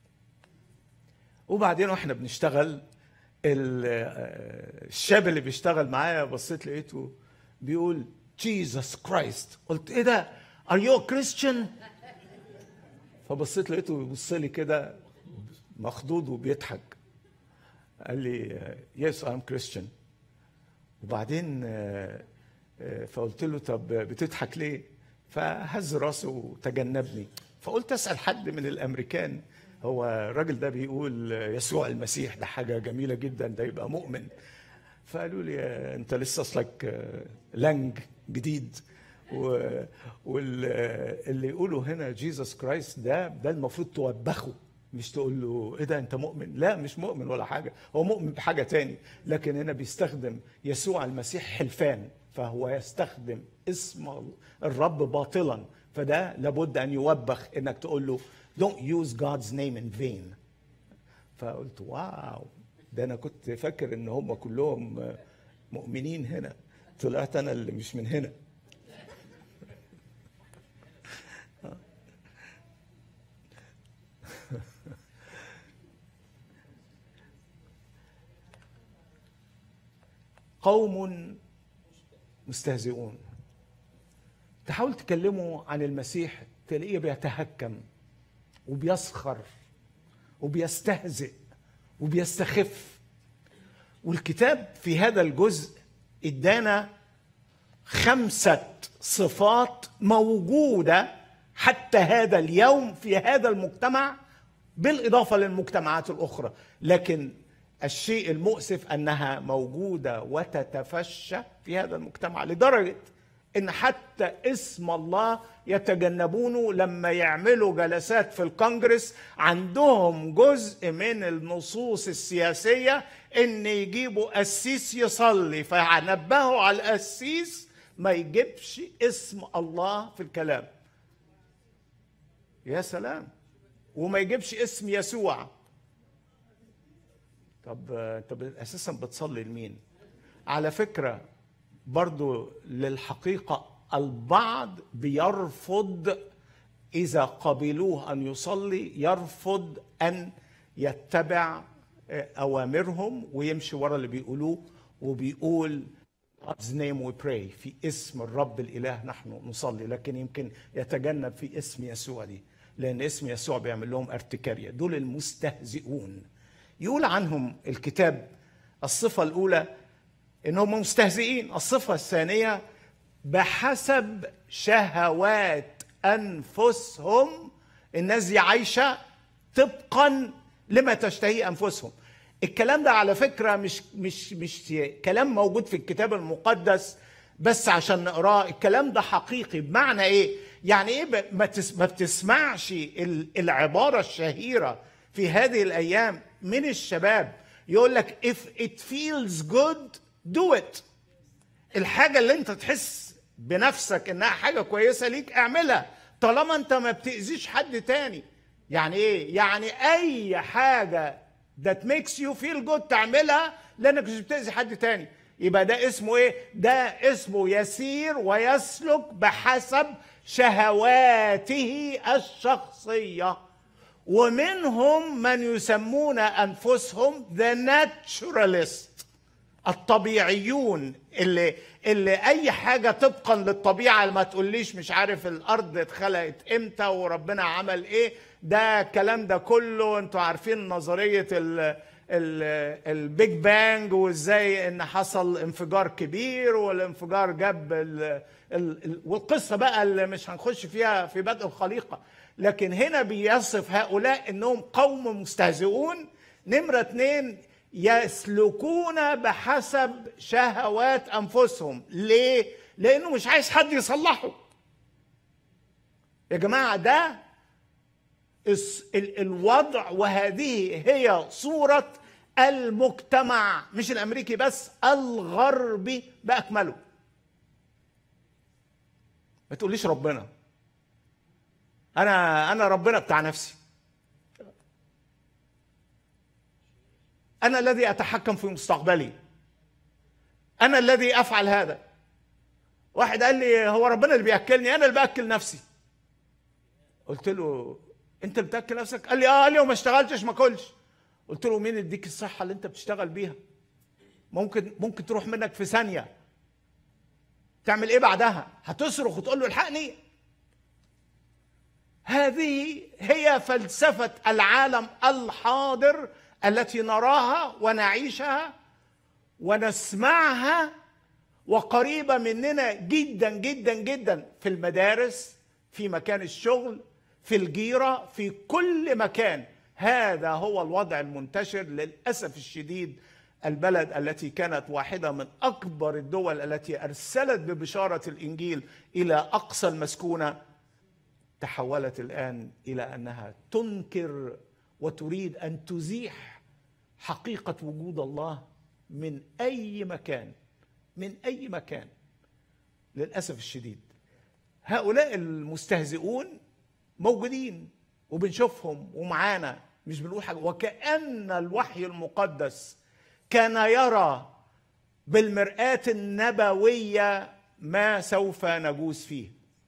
وبعدين واحنا بنشتغل ال- آه، الشاب اللي بيشتغل معايا بصيت لقيته بيقول جيسس كرايست قلت ايه ده ار يو كريستيان فبصيت لقيته بيبص لي كده مخضوض وبيضحك قال لي يس ام كريستيان وبعدين آه، آه، فقلت له طب بتضحك ليه فهز راسه وتجنبني فقلت اسال حد من الامريكان هو الراجل ده بيقول يسوع المسيح ده حاجه جميله جدا ده يبقى مؤمن فقالوا لي آه، انت لسه اصلك آه، لانج جديد واللي يقولوا هنا جيسس كرايست ده ده المفروض توبخه مش تقول له ايه ده انت مؤمن لا مش مؤمن ولا حاجه هو مؤمن بحاجه تاني لكن هنا بيستخدم يسوع المسيح حلفان فهو يستخدم اسم الرب باطلا فده لابد ان يوبخ انك تقول له don't use God's name in vain فقلت واو ده انا كنت فاكر ان هم كلهم مؤمنين هنا طلعت انا اللي مش من هنا قوم مستهزئون تحاول تكلمه عن المسيح تلاقيه بيتهكم وبيسخر وبيستهزئ وبيستخف والكتاب في هذا الجزء ادانا خمسه صفات موجوده حتى هذا اليوم في هذا المجتمع بالاضافه للمجتمعات الاخرى لكن الشيء المؤسف انها موجوده وتتفشى في هذا المجتمع لدرجه ان حتى اسم الله يتجنبونه لما يعملوا جلسات في الكونجرس عندهم جزء من النصوص السياسيه ان يجيبوا قسيس يصلي فنبهوا على القسيس ما يجيبش اسم الله في الكلام يا سلام وما يجيبش اسم يسوع طب انت اساسا بتصلي لمين على فكره برضو للحقيقه البعض بيرفض اذا قبلوه ان يصلي يرفض ان يتبع اوامرهم ويمشي ورا اللي بيقولوه وبيقول God's name we pray في اسم الرب الاله نحن نصلي لكن يمكن يتجنب في اسم يسوع دي لان اسم يسوع بيعمل لهم ارتكاريه دول المستهزئون يقول عنهم الكتاب الصفة الأولى إنهم مستهزئين الصفة الثانية بحسب شهوات أنفسهم الناس دي عايشة طبقا لما تشتهي أنفسهم الكلام ده على فكرة مش مش مش كلام موجود في الكتاب المقدس بس عشان نقراه الكلام ده حقيقي بمعنى ايه يعني ايه ما بتسمعش العبارة الشهيرة في هذه الايام من الشباب يقول لك if it feels good do it الحاجه اللي انت تحس بنفسك انها حاجه كويسه ليك اعملها طالما انت ما بتاذيش حد تاني يعني ايه يعني اي حاجه that makes you feel good تعملها لانك مش بتاذي حد تاني يبقى ده اسمه ايه ده اسمه يسير ويسلك بحسب شهواته الشخصيه ومنهم من يسمون انفسهم ذا ناتشوراليست الطبيعيون اللي اللي اي حاجه طبقا للطبيعه ما تقوليش مش عارف الارض اتخلقت امتى وربنا عمل ايه ده الكلام ده كله انتوا عارفين نظريه ال البيج بانج وازاي ان حصل انفجار كبير والانفجار جاب ال ال والقصه بقى اللي مش هنخش فيها في بدء الخليقه لكن هنا بيصف هؤلاء انهم قوم مستهزئون نمرة اتنين يسلكون بحسب شهوات انفسهم ليه لانه مش عايز حد يصلحه يا جماعة ده الوضع وهذه هي صورة المجتمع مش الامريكي بس الغربي باكمله ما تقوليش ربنا انا انا ربنا بتاع نفسي انا الذي اتحكم في مستقبلي انا الذي افعل هذا واحد قال لي هو ربنا اللي بياكلني انا اللي باكل نفسي قلت له انت اللي بتاكل نفسك قال لي اه قال لي وما اشتغلتش ما اكلش قلت له مين يديك الصحه اللي انت بتشتغل بيها ممكن ممكن تروح منك في ثانيه تعمل ايه بعدها هتصرخ وتقول له الحقني هذه هي فلسفه العالم الحاضر التي نراها ونعيشها ونسمعها وقريبه مننا جدا جدا جدا في المدارس في مكان الشغل في الجيره في كل مكان هذا هو الوضع المنتشر للاسف الشديد البلد التي كانت واحده من اكبر الدول التي ارسلت ببشاره الانجيل الى اقصى المسكونه تحولت الان الى انها تنكر وتريد ان تزيح حقيقه وجود الله من اي مكان من اي مكان للاسف الشديد هؤلاء المستهزئون موجودين وبنشوفهم ومعانا مش بنقول حاجه وكأن الوحي المقدس كان يرى بالمرآة النبوية ما سوف نجوز فيه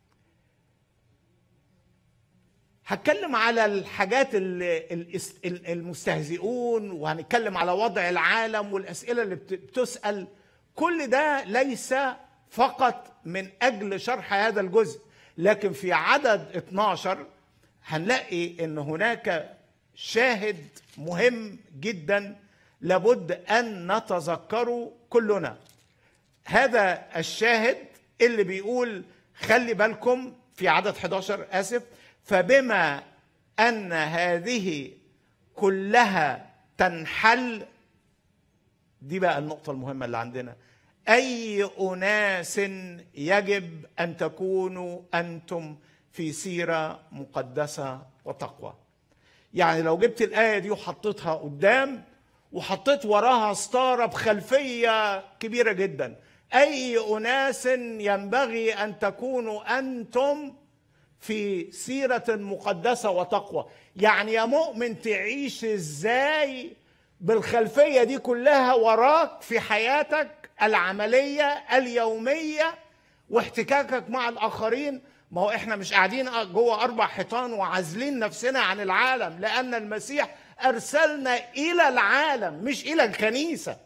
هتكلم على الحاجات اللي الاس- ال- المستهزئون وهنتكلم على وضع العالم والأسئلة اللي بت- بتسأل كل ده ليس فقط من أجل شرح هذا الجزء لكن في عدد 12 هنلاقي ان هناك شاهد مهم جدا لابد ان نتذكره كلنا هذا الشاهد اللي بيقول خلي بالكم في عدد 11 اسف فبما ان هذه كلها تنحل دي بقى النقطة المهمة اللي عندنا أي أناس يجب أن تكونوا أنتم في سيرة مقدسة وتقوى يعني لو جبت الآية دي وحطيتها قدام وحطيت وراها ستارة بخلفية كبيرة جدا أي أناس ينبغي أن تكونوا أنتم في سيرة مقدسة وتقوى يعني يا مؤمن تعيش ازاي بالخلفية دي كلها وراك في حياتك العملية اليومية واحتكاكك مع الآخرين ما هو احنا مش قاعدين جوه أربع حيطان وعازلين نفسنا عن العالم لأن المسيح أرسلنا إلى العالم مش إلى الكنيسة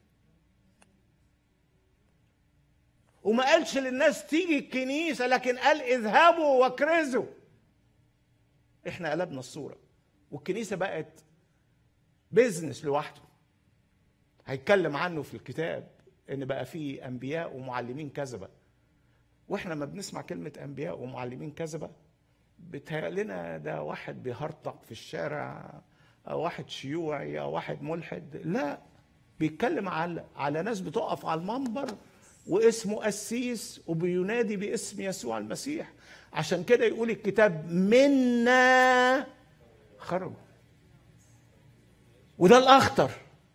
وما قالش للناس تيجي الكنيسة لكن قال اذهبوا واكرزوا احنا قلبنا الصورة والكنيسة بقت بيزنس لوحده هيتكلم عنه في الكتاب ان بقى في انبياء ومعلمين كذبة واحنا ما بنسمع كلمة انبياء ومعلمين كذبة بتهيألنا ده واحد بيهرطق في الشارع أو واحد شيوعي أو واحد ملحد لا بيتكلم على على ناس بتقف على المنبر واسمه قسيس وبينادي باسم يسوع المسيح عشان كده يقول الكتاب منا خرجوا وده الأخطر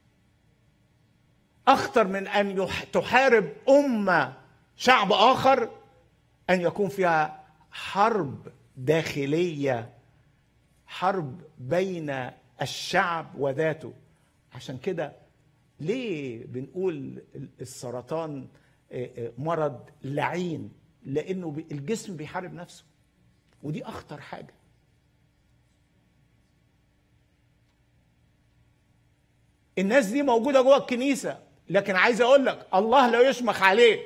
أخطر من أن يح- تحارب أمة شعب آخر أن يكون فيها حرب داخلية حرب بين الشعب وذاته عشان كده ليه بنقول السرطان آه، آه، مرض لعين لانه بي- الجسم بيحارب نفسه ودي اخطر حاجه الناس دي موجوده جوه الكنيسه لكن عايز اقول لك الله لا يشمخ عليه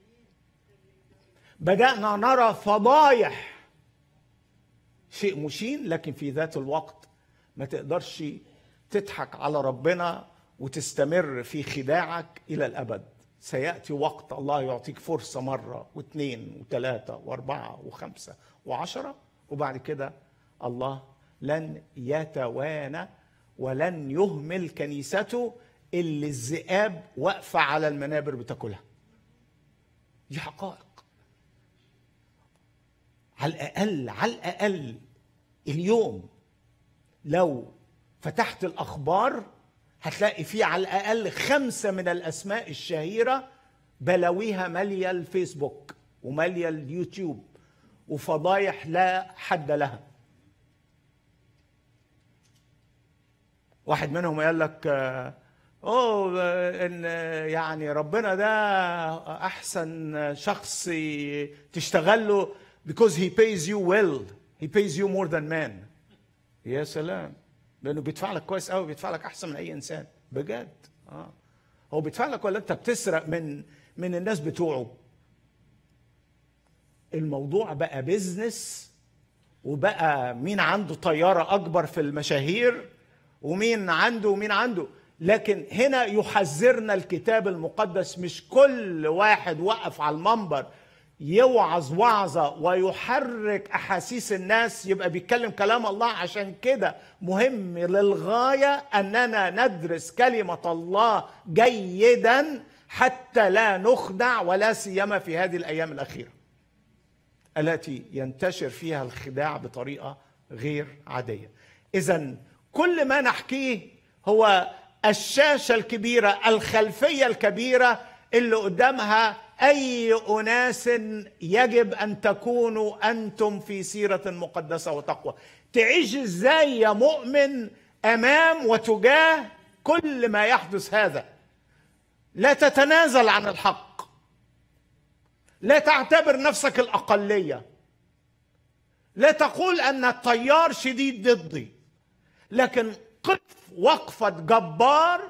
بدانا نرى فضايح شيء مشين لكن في ذات الوقت ما تقدرش تضحك على ربنا وتستمر في خداعك الى الابد سياتي وقت الله يعطيك فرصه مره واثنين وثلاثه واربعه وخمسه وعشره وبعد كده الله لن يتوانى ولن يهمل كنيسته اللي الذئاب واقفه على المنابر بتاكلها دي حقائق على الاقل على الاقل اليوم لو فتحت الاخبار هتلاقي فيه على الاقل خمسه من الاسماء الشهيره بلاويها ماليه الفيسبوك وماليه اليوتيوب وفضايح لا حد لها واحد منهم قال لك آه، اوه آه، ان آه، يعني ربنا ده احسن شخص ي- تشتغل له because he pays you well he pays you more than man يا سلام لانه بيدفع لك كويس قوي بيدفع لك احسن من اي انسان بجد اه هو بيدفع لك ولا انت بتسرق من من الناس بتوعه الموضوع بقى بيزنس وبقى مين عنده طيارة أكبر في المشاهير ومين عنده ومين عنده لكن هنا يحذرنا الكتاب المقدس مش كل واحد وقف على المنبر يوعظ وعظة ويحرك أحاسيس الناس يبقى بيتكلم كلام الله عشان كده مهم للغاية أننا ندرس كلمة الله جيدا حتى لا نخدع ولا سيما في هذه الأيام الأخيرة التي ينتشر فيها الخداع بطريقه غير عاديه. اذا كل ما نحكيه هو الشاشه الكبيره الخلفيه الكبيره اللي قدامها اي اناس يجب ان تكونوا انتم في سيره مقدسه وتقوى تعيش ازاي يا مؤمن امام وتجاه كل ما يحدث هذا لا تتنازل عن الحق لا تعتبر نفسك الاقليه لا تقول ان التيار شديد ضدي لكن قف وقفه جبار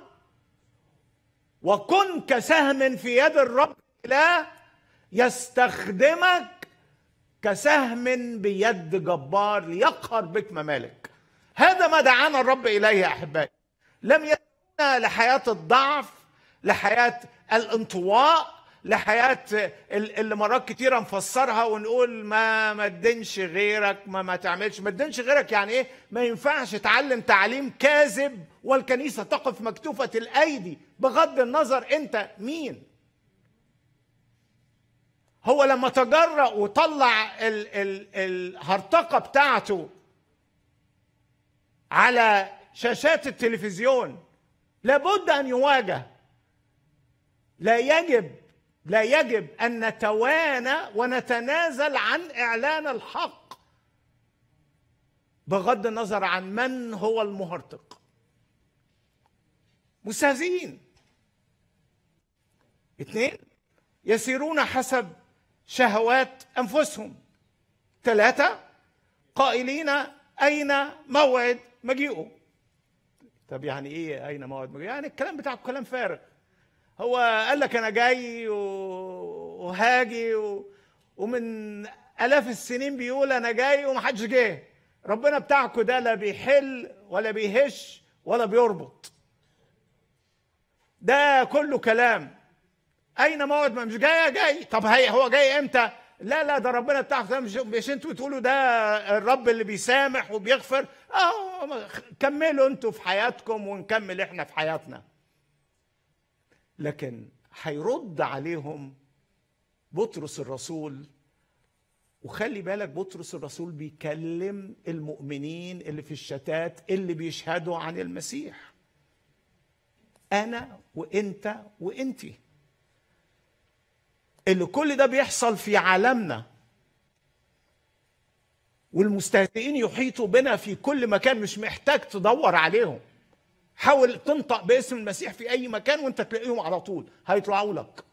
وكن كسهم في يد الرب لا يستخدمك كسهم بيد جبار ليقهر بك ممالك هذا ما دعانا الرب اليه يا احبائي لم يدعونا لحياه الضعف لحياه الانطواء لحياه اللي مرات كتيره نفسرها ونقول ما ما تدينش غيرك ما ما تعملش ما تدينش غيرك يعني ايه ما ينفعش تعلم تعليم كاذب والكنيسه تقف مكتوفه الايدي بغض النظر انت مين هو لما تجرأ وطلع ال ال الهرطقه بتاعته على شاشات التلفزيون لابد ان يواجه لا يجب لا يجب ان نتوانى ونتنازل عن اعلان الحق بغض النظر عن من هو المهرطق مستهزئين اثنين يسيرون حسب شهوات انفسهم ثلاثه قائلين اين موعد مجيئه طب يعني ايه اين موعد مجيئه يعني الكلام بتاعك كلام فارغ هو قال لك انا جاي وهاجي و... ومن الاف السنين بيقول انا جاي ومحدش جه ربنا بتاعكم ده لا بيحل ولا بيهش ولا بيربط ده كله كلام اين موعد ما مش جاي جاي طب هي هو جاي امتى لا لا ده ربنا بتاعكم ده مش, مش انتوا بتقولوا ده الرب اللي بيسامح وبيغفر اه كملوا انتوا في حياتكم ونكمل احنا في حياتنا لكن هيرد عليهم بطرس الرسول وخلي بالك بطرس الرسول بيكلم المؤمنين اللي في الشتات اللي بيشهدوا عن المسيح انا وانت وانتي اللي كل ده بيحصل في عالمنا والمستهزئين يحيطوا بنا في كل مكان مش محتاج تدور عليهم حاول تنطق باسم المسيح في اي مكان وانت تلاقيهم على طول هيطلعوا لك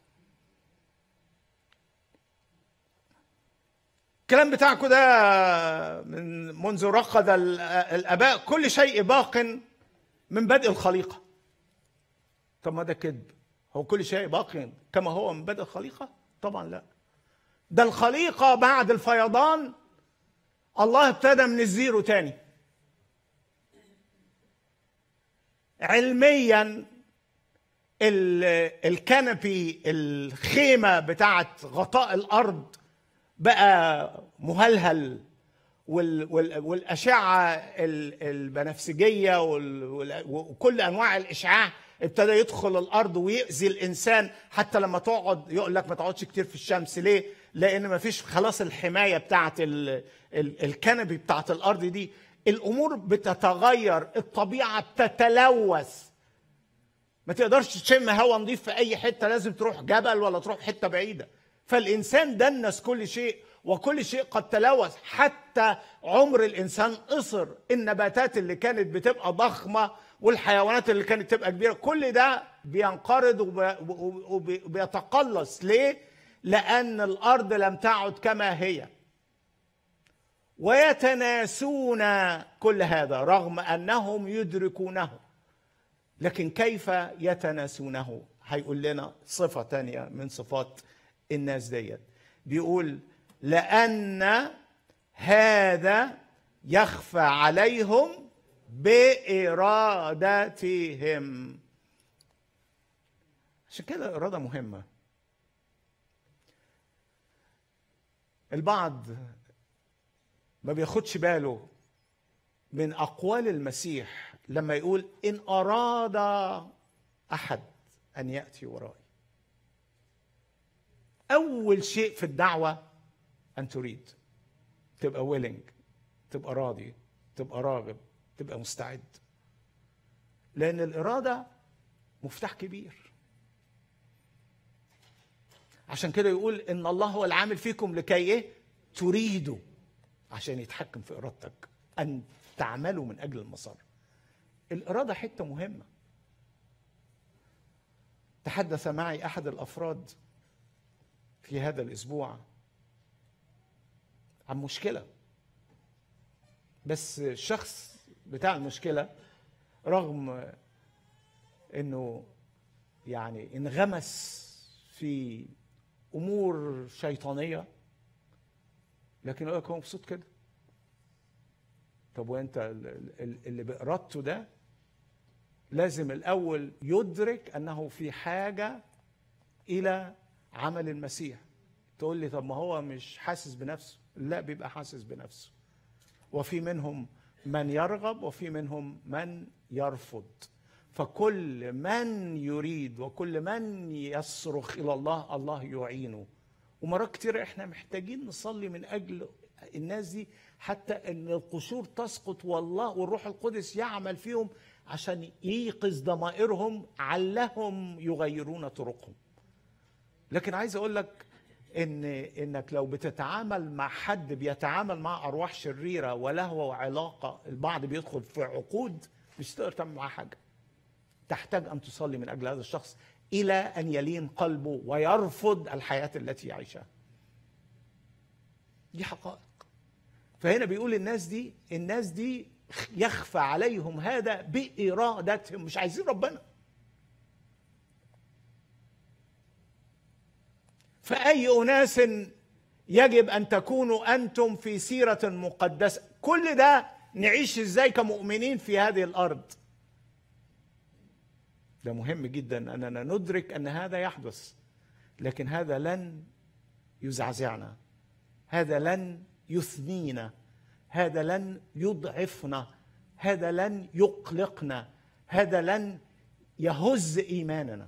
الكلام بتاعكم ده من منذ رقد الاباء كل شيء باق من بدء الخليقه طب ما ده كذب هو كل شيء باق كما هو من بدء الخليقه طبعا لا ده الخليقه بعد الفيضان الله ابتدى من الزيرو تاني علميا الكنبي الخيمه بتاعت غطاء الارض بقى مهلهل والاشعه البنفسجيه وكل انواع الاشعاع ابتدى يدخل الارض ويؤذي الانسان حتى لما تقعد يقول لك ما تقعدش كتير في الشمس ليه؟ لان ما فيش خلاص الحمايه بتاعت الكنبي بتاعت الارض دي الامور بتتغير الطبيعه بتتلوث ما تقدرش تشم هواء نظيف في اي حته لازم تروح جبل ولا تروح حته بعيده فالانسان دنس كل شيء وكل شيء قد تلوث حتى عمر الانسان قصر النباتات اللي كانت بتبقى ضخمه والحيوانات اللي كانت تبقى كبيره كل ده بينقرض وبيتقلص ليه لان الارض لم تعد كما هي ويتناسون كل هذا رغم انهم يدركونه لكن كيف يتناسونه هيقول لنا صفة تانية من صفات الناس ديت بيقول لأن هذا يخفى عليهم بإرادتهم عشان كده الإرادة مهمة البعض ما بياخدش باله من اقوال المسيح لما يقول ان اراد احد ان ياتي ورائي اول شيء في الدعوه ان تريد تبقى ويلنج تبقى راضي تبقى راغب تبقى مستعد لان الاراده مفتاح كبير عشان كده يقول ان الله هو العامل فيكم لكي ايه تريدوا عشان يتحكم في ارادتك ان تعملوا من اجل المسار الاراده حته مهمه تحدث معي احد الافراد في هذا الاسبوع عن مشكله بس الشخص بتاع المشكله رغم انه يعني انغمس في امور شيطانيه لكن يقول لك هو مبسوط كده طب وانت ال- ال- اللي بارادته ده لازم الاول يدرك انه في حاجه الى عمل المسيح تقول لي طب ما هو مش حاسس بنفسه لا بيبقى حاسس بنفسه وفي منهم من يرغب وفي منهم من يرفض فكل من يريد وكل من يصرخ الى الله الله يعينه ومرات كتير احنا محتاجين نصلي من اجل الناس دي حتى ان القشور تسقط والله والروح القدس يعمل فيهم عشان ييقظ ضمائرهم علهم يغيرون طرقهم لكن عايز اقول لك ان انك لو بتتعامل مع حد بيتعامل مع ارواح شريره وله علاقه البعض بيدخل في عقود مش تقدر تعمل معاه حاجه تحتاج ان تصلي من اجل هذا الشخص الى ان يلين قلبه ويرفض الحياه التي يعيشها دي حقائق فهنا بيقول الناس دي الناس دي يخفى عليهم هذا بارادتهم مش عايزين ربنا فأي أناس يجب أن تكونوا أنتم في سيرة مقدسة كل ده نعيش إزاي كمؤمنين في هذه الأرض ده مهم جدا أننا ندرك أن هذا يحدث لكن هذا لن يزعزعنا هذا لن يثنينا هذا لن يضعفنا هذا لن يقلقنا هذا لن يهز ايماننا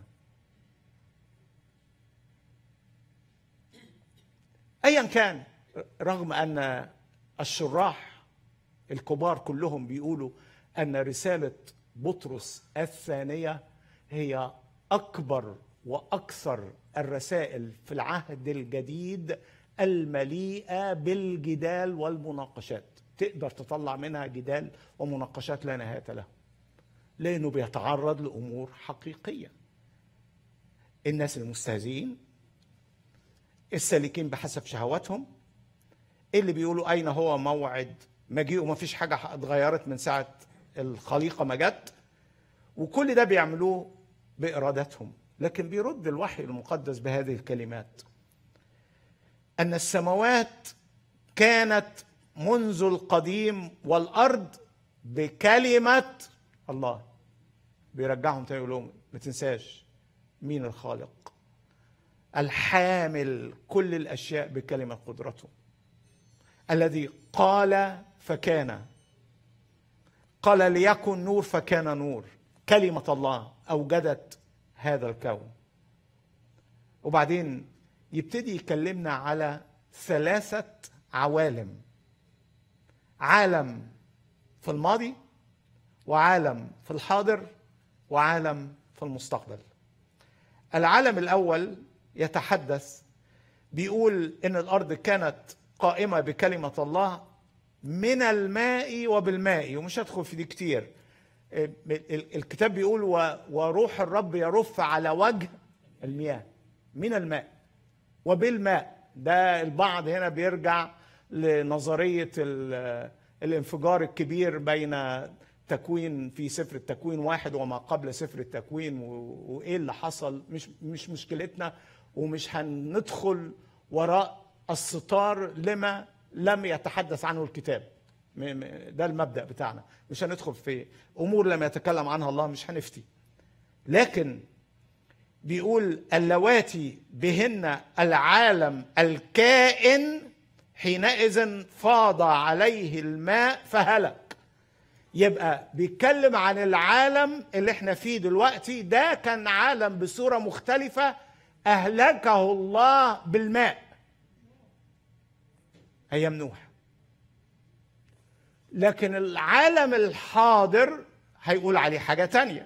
ايا كان رغم ان الشراح الكبار كلهم بيقولوا ان رساله بطرس الثانيه هي اكبر واكثر الرسائل في العهد الجديد المليئه بالجدال والمناقشات تقدر تطلع منها جدال ومناقشات لا نهايه لها لانه بيتعرض لامور حقيقيه الناس المستهزئين السالكين بحسب شهواتهم اللي بيقولوا اين هو موعد مجيء وما فيش حاجه اتغيرت من ساعه الخليقه ما جت وكل ده بيعملوه بارادتهم لكن بيرد الوحي المقدس بهذه الكلمات ان السماوات كانت منذ القديم والارض بكلمه الله بيرجعهم تاني يقول لهم ما تنساش مين الخالق الحامل كل الاشياء بكلمه قدرته الذي قال فكان قال ليكن نور فكان نور كلمه الله اوجدت هذا الكون وبعدين يبتدي يكلمنا على ثلاثه عوالم عالم في الماضي وعالم في الحاضر وعالم في المستقبل العالم الاول يتحدث بيقول ان الارض كانت قائمه بكلمه الله من الماء وبالماء ومش هدخل في دي كتير الكتاب بيقول وروح الرب يرف على وجه المياه من الماء وبالماء ده البعض هنا بيرجع لنظريه الانفجار الكبير بين تكوين في سفر التكوين واحد وما قبل سفر التكوين وايه اللي حصل مش مش مشكلتنا ومش هندخل وراء الستار لما لم يتحدث عنه الكتاب ده المبدا بتاعنا مش هندخل في امور لم يتكلم عنها الله مش هنفتي لكن بيقول اللواتي بهن العالم الكائن حينئذ فاض عليه الماء فهلك يبقى بيتكلم عن العالم اللي احنا فيه دلوقتي ده كان عالم بصوره مختلفه اهلكه الله بالماء ايام نوح لكن العالم الحاضر هيقول عليه حاجة تانية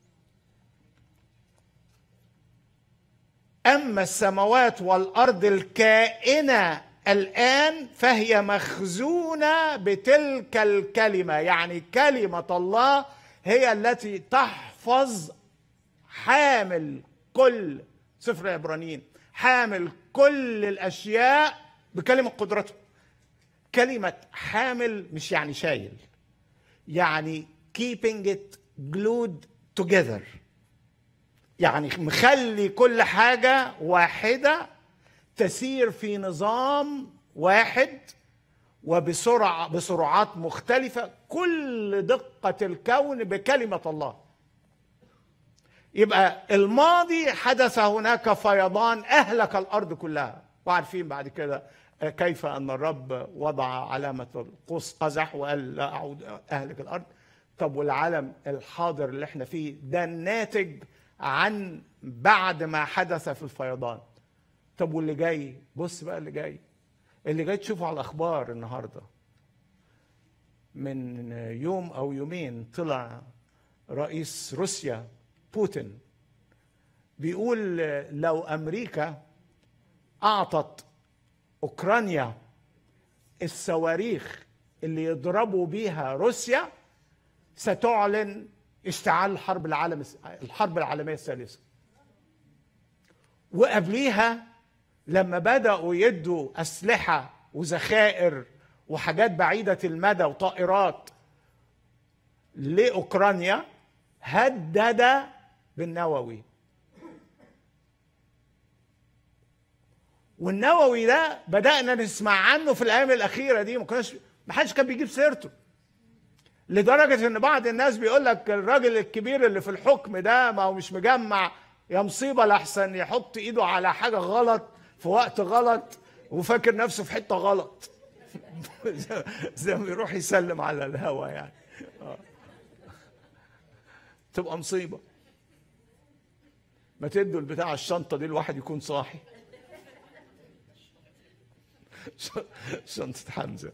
أما السماوات والأرض الكائنة الآن فهي مخزونة بتلك الكلمة يعني كلمة الله هي التي تحفظ حامل كل سفر عبرانيين حامل كل الأشياء بكلمة قدرته كلمة حامل مش يعني شايل يعني keeping it glued together يعني مخلي كل حاجة واحدة تسير في نظام واحد وبسرعة بسرعات مختلفة كل دقة الكون بكلمة الله يبقى الماضي حدث هناك فيضان أهلك الأرض كلها وعارفين بعد كده كيف أن الرب وضع علامة القوس قزح وقال لا أعود أهلك الأرض طب والعالم الحاضر اللي احنا فيه ده الناتج عن بعد ما حدث في الفيضان طب واللي جاي بص بقى اللي جاي اللي جاي تشوفه على الاخبار النهارده من يوم او يومين طلع رئيس روسيا بوتين بيقول لو امريكا اعطت اوكرانيا الصواريخ اللي يضربوا بيها روسيا ستعلن اشتعال الحرب العالم الحرب العالميه الثالثه وقبليها لما بداوا يدوا اسلحه وذخائر وحاجات بعيده المدى وطائرات لاوكرانيا هدد بالنووي والنووي ده بدانا نسمع عنه في الايام الاخيره دي ما كناش ما حدش كان بيجيب سيرته لدرجه ان بعض الناس بيقول لك الراجل الكبير اللي في الحكم ده ما هو مش مجمع يا مصيبه لحسن يحط ايده على حاجه غلط في وقت غلط وفاكر نفسه في حته غلط زي ما يروح يسلم على الهوا يعني آه. تبقى مصيبه ما تدوا البتاع الشنطه دي الواحد يكون صاحي شنطه حمزه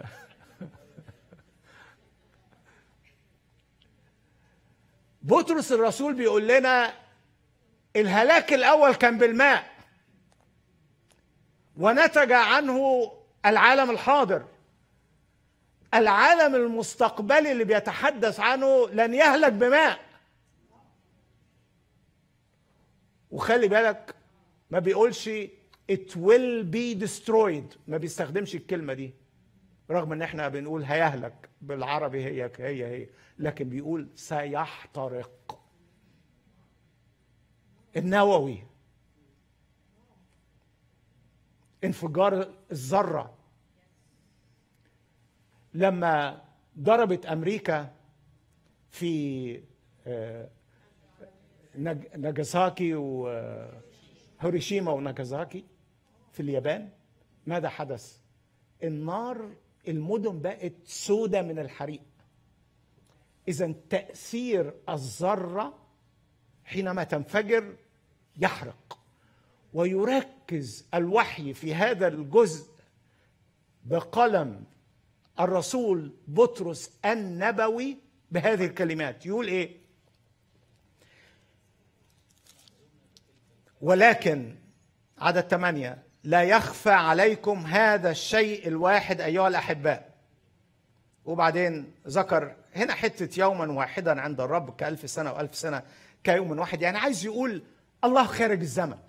بطرس الرسول بيقول لنا الهلاك الاول كان بالماء ونتج عنه العالم الحاضر العالم المستقبلي اللي بيتحدث عنه لن يهلك بماء وخلي بالك ما بيقولش it will be destroyed ما بيستخدمش الكلمه دي رغم ان احنا بنقول هيهلك بالعربي هي هي هي لكن بيقول سيحترق النووي انفجار الذره لما ضربت امريكا في ناجازاكي وهيروشيما وناجازاكي في اليابان ماذا حدث النار المدن بقت سودة من الحريق اذا تاثير الذره حينما تنفجر يحرق ويركز الوحي في هذا الجزء بقلم الرسول بطرس النبوي بهذه الكلمات يقول ايه ولكن عدد ثمانية لا يخفى عليكم هذا الشيء الواحد أيها الأحباء وبعدين ذكر هنا حتة يوما واحدا عند الرب كألف سنة وألف سنة كيوم واحد يعني عايز يقول الله خارج الزمن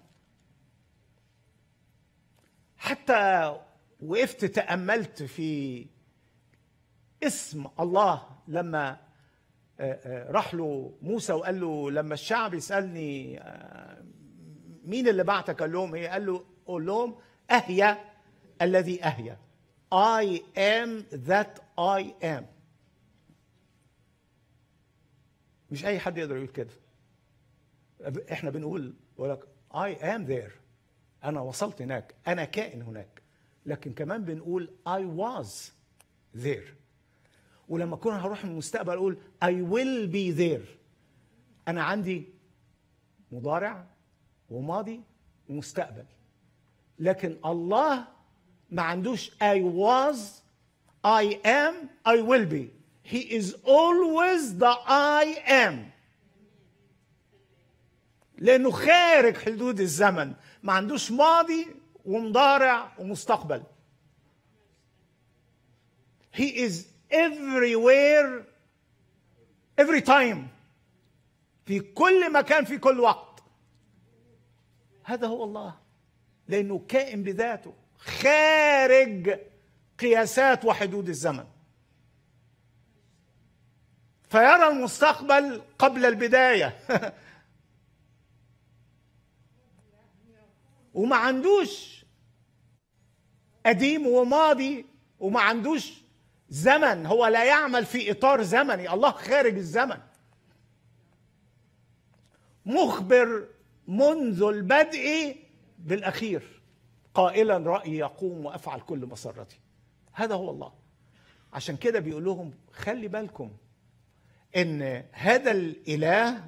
حتى وقفت تأملت في اسم الله لما راح له موسى وقال له لما الشعب يسألني مين اللي بعتك قال لهم ايه قال له قول لهم أهيا الذي أهيا I am that I am مش أي حد يقدر يقول كده احنا بنقول ولك I am there أنا وصلت هناك أنا كائن هناك لكن كمان بنقول I was there ولما أكون هروح المستقبل أقول I will be there أنا عندي مضارع وماضي ومستقبل لكن الله ما عندوش I was I am I will be He is always the I am لانه خارج حدود الزمن ما عندوش ماضي ومضارع ومستقبل He is everywhere every time في كل مكان في كل وقت هذا هو الله لانه كائن بذاته خارج قياسات وحدود الزمن فيرى المستقبل قبل البدايه وما عندوش قديم وماضي وما عندوش زمن هو لا يعمل في اطار زمني الله خارج الزمن مخبر منذ البدء بالاخير قائلا رايي يقوم وافعل كل مسرتي هذا هو الله عشان كده بيقول لهم خلي بالكم ان هذا الاله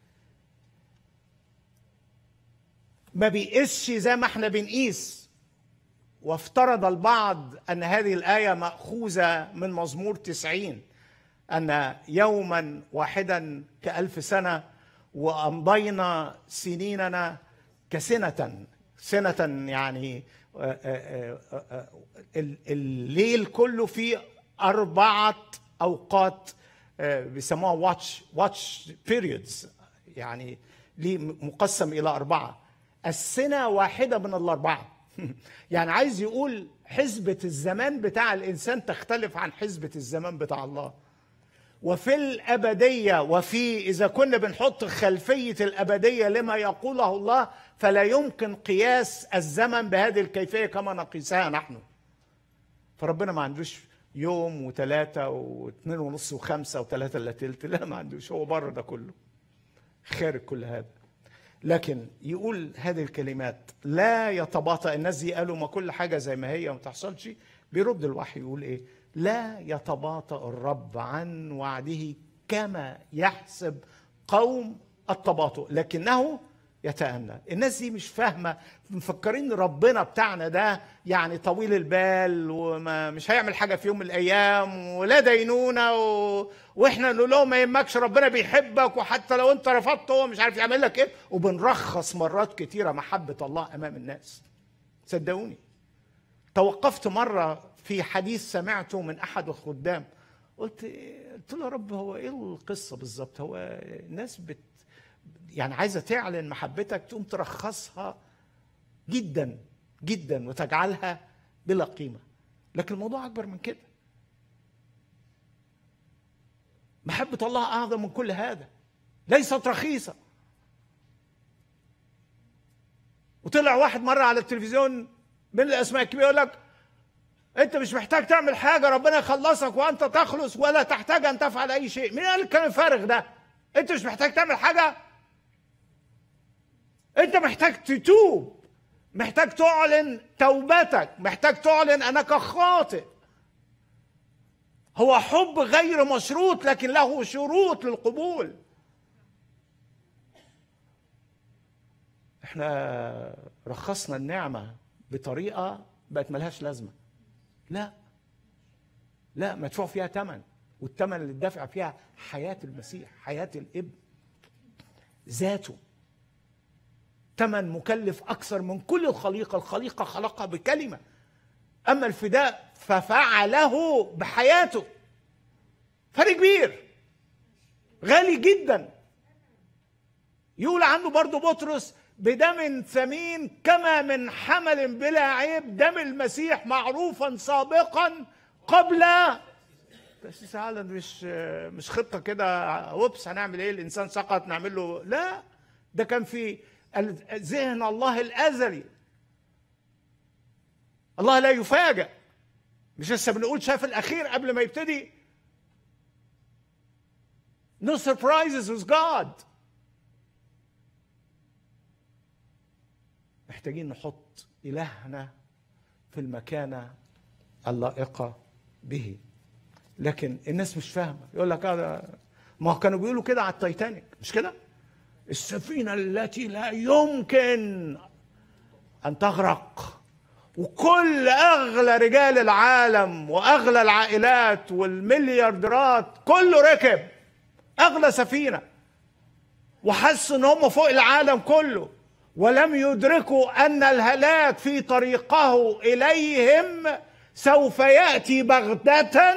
ما بيقيسش زي ما احنا بنقيس وافترض البعض ان هذه الايه ماخوذه من مزمور تسعين ان يوما واحدا كالف سنه وامضينا سنيننا كسنه سنه يعني آه، آه، آه، آه، ال- الليل كله فيه اربعه اوقات آه، بيسموها واتش واتش بيريودز يعني ليه مقسم الى اربعه السنه واحده من الاربعه يعني عايز يقول حسبه الزمان بتاع الانسان تختلف عن حسبه الزمان بتاع الله وفي الأبدية وفي إذا كنا بنحط خلفية الأبدية لما يقوله الله فلا يمكن قياس الزمن بهذه الكيفية كما نقيسها نحن فربنا ما عندوش يوم وثلاثة واثنين ونص وخمسة وثلاثة إلا تلت لا ما عندوش هو بره ده كله خارج كل هذا لكن يقول هذه الكلمات لا يتباطأ الناس دي قالوا ما كل حاجة زي ما هي ما تحصلش بيرد الوحي يقول ايه لا يتباطأ الرب عن وعده كما يحسب قوم التباطؤ لكنه يتأنى الناس دي مش فاهمة مفكرين ربنا بتاعنا ده يعني طويل البال وما مش هيعمل حاجة في يوم من الأيام ولا دينونة و... واحنا نقول لهم ما يهمكش ربنا بيحبك وحتى لو انت رفضت هو مش عارف يعمل لك ايه وبنرخص مرات كتيرة محبة الله أمام الناس صدقوني توقفت مرة في حديث سمعته من أحد الخدام قلت قلت له يا رب هو ايه القصة بالظبط هو الناس بت يعني عايزة تعلن محبتك تقوم ترخصها جدا جدا وتجعلها بلا قيمة لكن الموضوع أكبر من كده محبة الله أعظم من كل هذا ليست رخيصة وطلع واحد مرة على التلفزيون من الأسماء الكبيرة يقول لك أنت مش محتاج تعمل حاجة ربنا يخلصك وأنت تخلص ولا تحتاج أن تفعل أي شيء مين قال الكلام الفارغ ده أنت مش محتاج تعمل حاجة أنت محتاج تتوب محتاج تعلن توبتك محتاج تعلن أنك خاطئ هو حب غير مشروط لكن له شروط للقبول احنا رخصنا النعمة بطريقة بقت ملهاش لازمة لا لا مدفوع فيها ثمن والثمن اللي دافع فيها حياة المسيح حياة الابن ذاته ثمن مكلف أكثر من كل الخليقة الخليقة خلقها بكلمة أما الفداء ففعله بحياته فرق كبير غالي جدا يقول عنه برضو بطرس بدم ثمين كما من حمل بلا عيب دم المسيح معروفا سابقا قبل تأسيس العالم مش مش خطة كده وبس هنعمل ايه الإنسان سقط نعمل له لا ده كان في ذهن الله الأزلي الله لا يفاجأ مش لسه بنقول شاف الأخير قبل ما يبتدي No surprises with God محتاجين نحط إلهنا في المكانة اللائقة به لكن الناس مش فاهمة يقول لك هذا ما هو كانوا بيقولوا كده على التايتانيك مش كده السفينة التي لا يمكن أن تغرق وكل اغلى رجال العالم واغلى العائلات والمليارديرات كله ركب اغلى سفينه وحسوا ان هم فوق العالم كله ولم يدركوا ان الهلاك في طريقه اليهم سوف ياتي بغته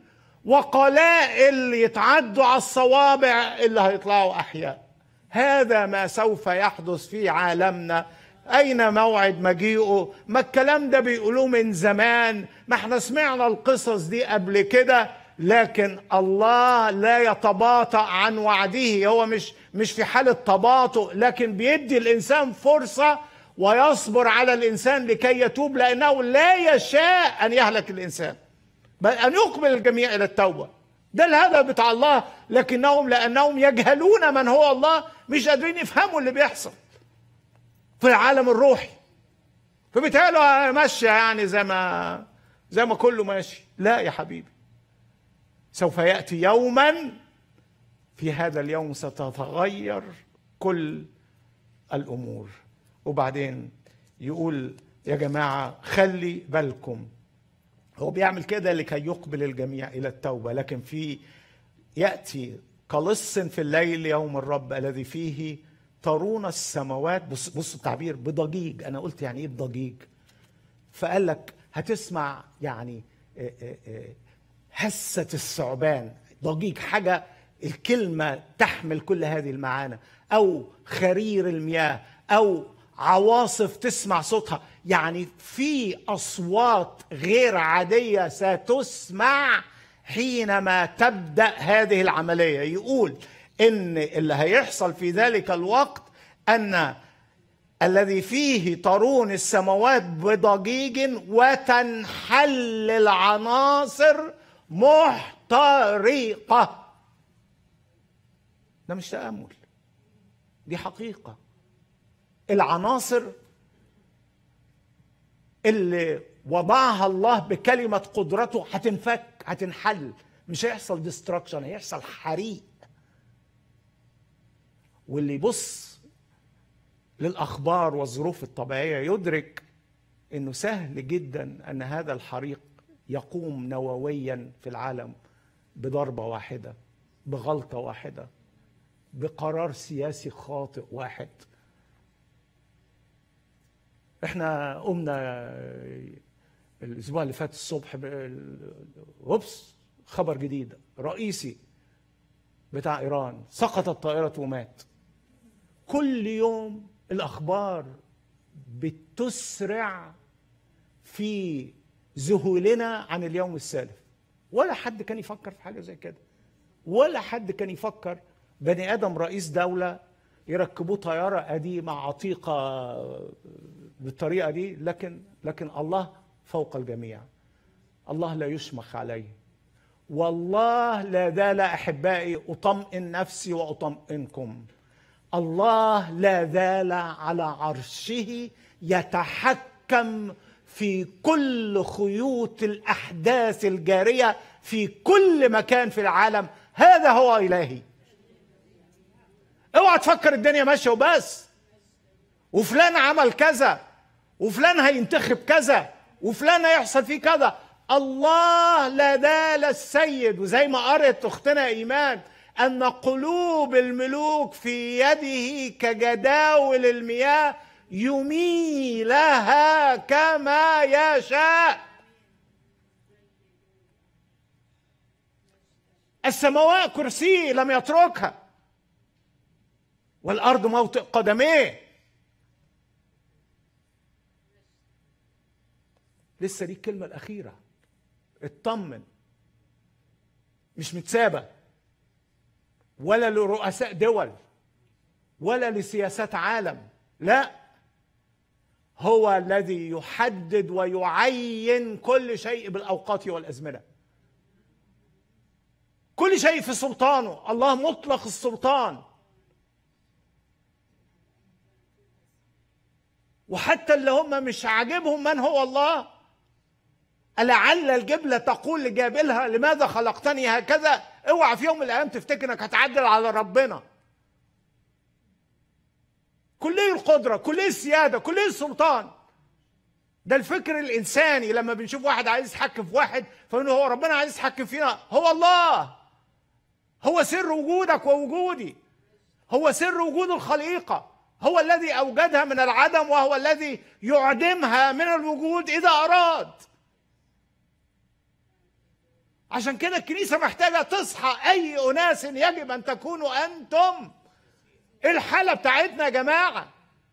وقلائل يتعدوا على الصوابع اللي هيطلعوا احياء هذا ما سوف يحدث في عالمنا اين موعد مجيئه ما الكلام ده بيقولوه من زمان ما احنا سمعنا القصص دي قبل كده لكن الله لا يتباطأ عن وعده هو مش مش في حالة تباطؤ لكن بيدي الإنسان فرصة ويصبر على الإنسان لكي يتوب لأنه لا يشاء أن يهلك الإنسان بل أن يقبل الجميع إلى التوبة ده الهدف بتاع الله لكنهم لأنهم يجهلون من هو الله مش قادرين يفهموا اللي بيحصل في العالم الروحي فبالتالي ماشية يعني زي ما زي ما كله ماشي لا يا حبيبي سوف ياتي يوما في هذا اليوم ستتغير كل الامور وبعدين يقول يا جماعه خلي بالكم هو بيعمل كده لكي يقبل الجميع الى التوبه لكن في ياتي كلص في الليل يوم الرب الذي فيه ترون السماوات بص بص التعبير بضجيج انا قلت يعني ايه بضجيج فقال لك هتسمع يعني آه، آه، آه، هسة الثعبان ضجيج حاجة الكلمة تحمل كل هذه المعاني أو خرير المياه أو عواصف تسمع صوتها يعني في أصوات غير عادية ستسمع حينما تبدأ هذه العملية يقول إن اللي هيحصل في ذلك الوقت أن الذي فيه ترون السماوات بضجيج وتنحل العناصر محترقة ده مش تأمل دي حقيقة العناصر اللي وضعها الله بكلمة قدرته هتنفك هتنحل مش هيحصل ديستراكشن هيحصل حريق واللي يبص للأخبار والظروف الطبيعية يدرك انه سهل جدا ان هذا الحريق يقوم نوويا في العالم بضربه واحده بغلطه واحده بقرار سياسي خاطئ واحد احنا قمنا الاسبوع اللي فات الصبح اوبس خبر جديد رئيسي بتاع ايران سقطت طائرته ومات كل يوم الاخبار بتسرع في ذهولنا عن اليوم السالف ولا حد كان يفكر في حاجه زي كده ولا حد كان يفكر بني ادم رئيس دوله يركبوه طياره قديمه عتيقه بالطريقه دي لكن لكن الله فوق الجميع الله لا يشمخ عليه والله لا زال احبائي اطمئن نفسي واطمئنكم الله لا زال على عرشه يتحكم في كل خيوط الاحداث الجاريه في كل مكان في العالم هذا هو الهي اوعى تفكر الدنيا ماشيه وبس وفلان عمل كذا وفلان هينتخب كذا وفلان هيحصل فيه كذا الله لا زال السيد وزي ما قرت اختنا ايمان ان قلوب الملوك في يده كجداول المياه يميلها كما يشاء السماوات كرسي لم يتركها والارض موطئ قدميه لسه دي الكلمه الاخيره اطمن مش متسابه ولا لرؤساء دول ولا لسياسات عالم لا هو الذي يحدد ويعين كل شيء بالاوقات والازمنه كل شيء في سلطانه الله مطلق السلطان وحتى اللي هم مش عاجبهم من هو الله لعل الجبلة تقول لجابلها لماذا خلقتني هكذا اوعى في يوم من الايام تفتكر انك هتعدل على ربنا كلية القدرة كلية السيادة كلية السلطان ده الفكر الانساني لما بنشوف واحد عايز يتحكم في واحد فانه هو ربنا عايز يتحكم فينا هو الله هو سر وجودك ووجودي هو سر وجود الخليقه هو الذي اوجدها من العدم وهو الذي يعدمها من الوجود اذا اراد عشان كده الكنيسه محتاجه تصحى اي اناس يجب ان تكونوا انتم الحاله بتاعتنا يا جماعه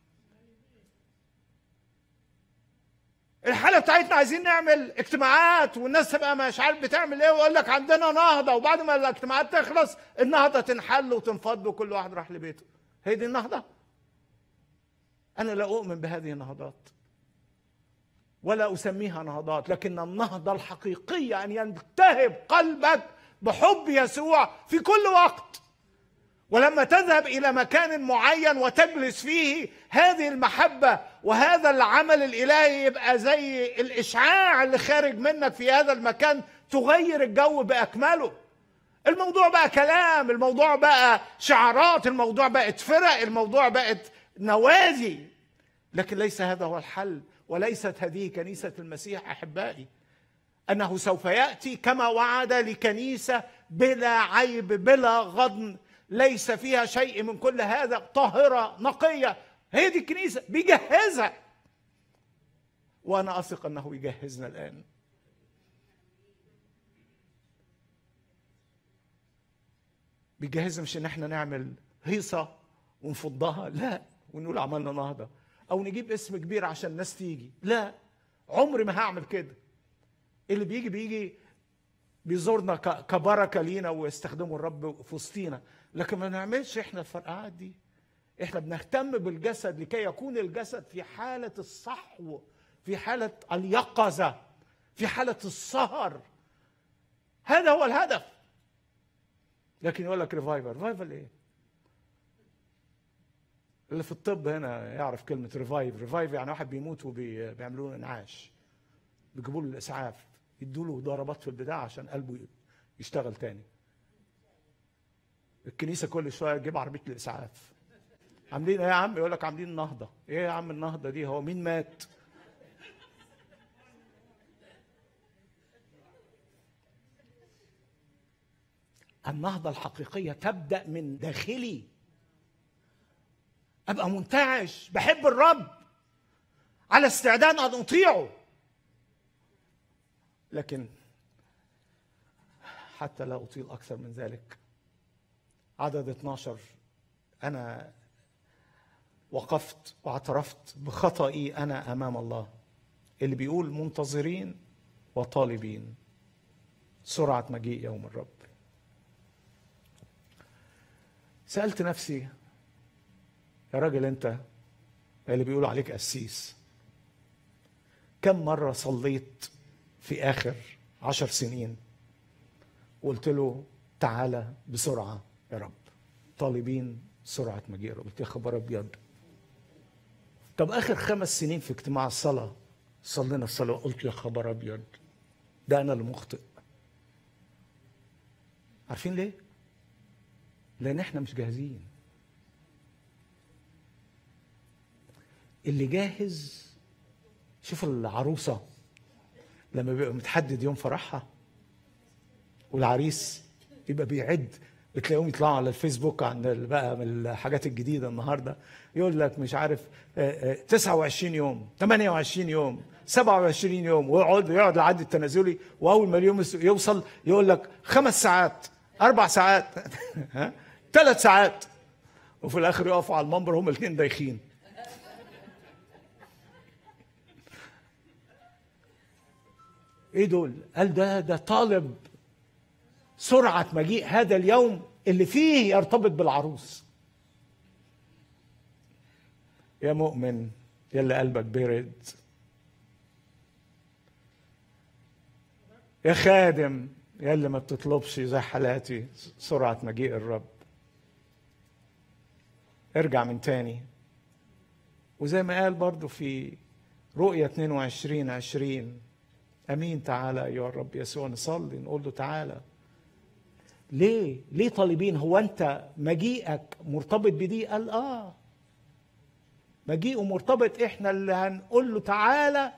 الحاله بتاعتنا عايزين نعمل اجتماعات والناس تبقى مش عارف بتعمل ايه ويقول لك عندنا نهضه وبعد ما الاجتماعات تخلص النهضه تنحل وتنفض وكل واحد راح لبيته هي دي النهضه انا لا اؤمن بهذه النهضات ولا اسميها نهضات لكن النهضه الحقيقيه ان يلتهب قلبك بحب يسوع في كل وقت ولما تذهب الى مكان معين وتجلس فيه هذه المحبه وهذا العمل الالهي يبقى زي الاشعاع اللي خارج منك في هذا المكان تغير الجو باكمله الموضوع بقى كلام الموضوع بقى شعارات الموضوع بقت فرق الموضوع بقت نوادي لكن ليس هذا هو الحل وليست هذه كنيسه المسيح احبائي انه سوف ياتي كما وعد لكنيسه بلا عيب بلا غضن ليس فيها شيء من كل هذا طاهره نقيه هي دي الكنيسه بيجهزها وانا اثق انه يجهزنا الان بيجهزنا مش ان احنا نعمل هيصه ونفضها لا ونقول عملنا نهضه او نجيب اسم كبير عشان الناس تيجي لا عمري ما هعمل كده اللي بيجي بيجي بيزورنا ك- كبركه لينا ويستخدموا الرب في وسطينا لكن ما نعملش احنا الفرقعات دي احنا بنهتم بالجسد لكي يكون الجسد في حاله الصحو في حاله اليقظه في حاله السهر هذا هو الهدف لكن يقول لك ريفايفل ريفايفل ايه اللي في الطب هنا يعرف كلمة ريفايف ريفايف يعني واحد بيموت وبيعملوا له انعاش بيجيبوا له الاسعاف يدوا له ضربات في البتاع عشان قلبه يشتغل تاني الكنيسة كل شوية تجيب عربية الاسعاف عاملين ايه يا عم يقول لك عاملين نهضة ايه يا عم النهضة دي هو مين مات النهضة الحقيقية تبدأ من داخلي ابقى منتعش بحب الرب على استعداد ان اطيعه لكن حتى لا اطيل اكثر من ذلك عدد 12 انا وقفت واعترفت بخطئي انا امام الله اللي بيقول منتظرين وطالبين سرعه مجيء يوم الرب سالت نفسي يا راجل انت اللي بيقولوا عليك قسيس كم مرة صليت في آخر عشر سنين وقلت له تعالى بسرعة يا رب طالبين سرعة مجيء الرب قلت يا خبر أبيض طب آخر خمس سنين في اجتماع الصلاة صلينا الصلاة قلت يا خبر أبيض ده أنا اللي مخطئ عارفين ليه؟ لأن احنا مش جاهزين اللي جاهز شوف العروسة لما بيبقى متحدد يوم فرحها والعريس يبقى بيعد بتلاقيهم يطلعوا على الفيسبوك عن ال- بقى من الحاجات الجديدة النهاردة يقول لك مش عارف آه، آه، 29 يوم 28 يوم 27 يوم ويقعد يقعد لعد التنازلي واول ما اليوم يس- يوصل يقول لك خمس ساعات اربع ساعات ها ثلاث ساعات وفي الاخر يقفوا على المنبر هم الاثنين دايخين ايه دول؟ قال ده ده طالب سرعة مجيء هذا اليوم اللي فيه يرتبط بالعروس. يا مؤمن يا اللي قلبك برد. يا خادم يا اللي ما بتطلبش زي حالاتي سرعة مجيء الرب. ارجع من تاني. وزي ما قال برضو في رؤية 22 20 امين تعالى ايها الرب يسوع نصلي نقول له تعالى ليه ليه طالبين هو انت مجيئك مرتبط بدي قال اه مجيئه مرتبط احنا اللي هنقول له تعالى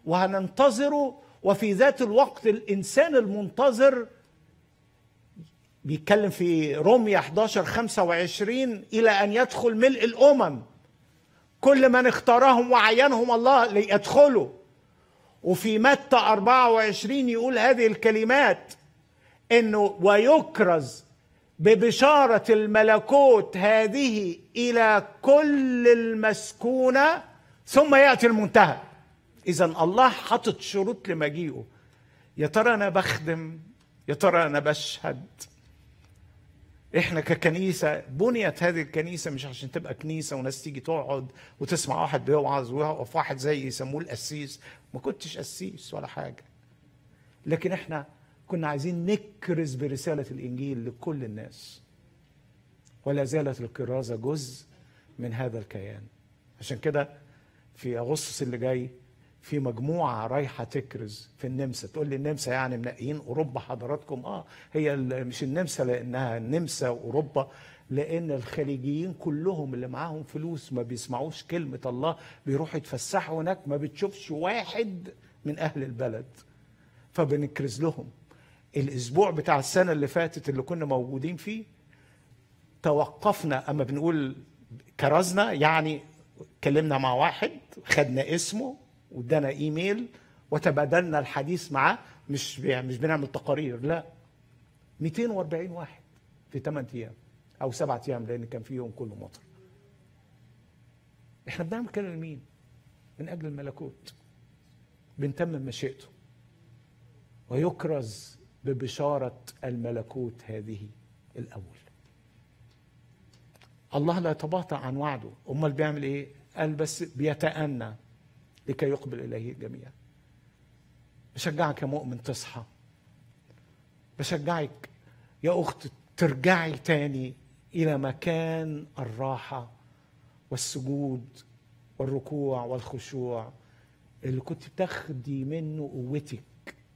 وهننتظره وفي ذات الوقت الانسان المنتظر بيتكلم في رومية 11 25 الى ان يدخل ملء الامم كل من اختارهم وعينهم الله ليدخلوا وفي متى 24 يقول هذه الكلمات انه ويكرز ببشارة الملكوت هذه إلى كل المسكونة ثم يأتي المنتهى إذا الله حاطط شروط لمجيئه يا ترى أنا بخدم يا ترى أنا بشهد احنا ككنيسة بنيت هذه الكنيسة مش عشان تبقى كنيسة وناس تيجي تقعد وتسمع واحد بيوعظ ويقف واحد زي يسموه القسيس ما كنتش قسيس ولا حاجة لكن احنا كنا عايزين نكرز برسالة الإنجيل لكل الناس ولا زالت الكرازة جزء من هذا الكيان عشان كده في أغسطس اللي جاي في مجموعة رايحة تكرز في النمسا تقول لي النمسا يعني منقيين أوروبا حضراتكم آه هي ال- مش النمسا لأنها النمسا وأوروبا لأن الخليجيين كلهم اللي معاهم فلوس ما بيسمعوش كلمة الله بيروحوا يتفسحوا هناك ما بتشوفش واحد من أهل البلد فبنكرز لهم الاسبوع بتاع السنه اللي فاتت اللي كنا موجودين فيه توقفنا اما بنقول كرزنا يعني اتكلمنا مع واحد خدنا اسمه وادانا ايميل وتبادلنا الحديث معاه مش بي- مش بنعمل تقارير لا 240 واحد في 8 ايام او 7 ايام لان كان في يوم كله مطر احنا بنعمل كده لمين من اجل الملكوت بنتمم مشيئته ويكرز ببشارة الملكوت هذه الأول الله لا يتباطأ عن وعده أمال بيعمل إيه قال بس بيتأنى لكي يقبل إليه الجميع بشجعك يا مؤمن تصحى بشجعك يا أخت ترجعي تاني إلى مكان الراحة والسجود والركوع والخشوع اللي كنت بتاخدي منه قوتك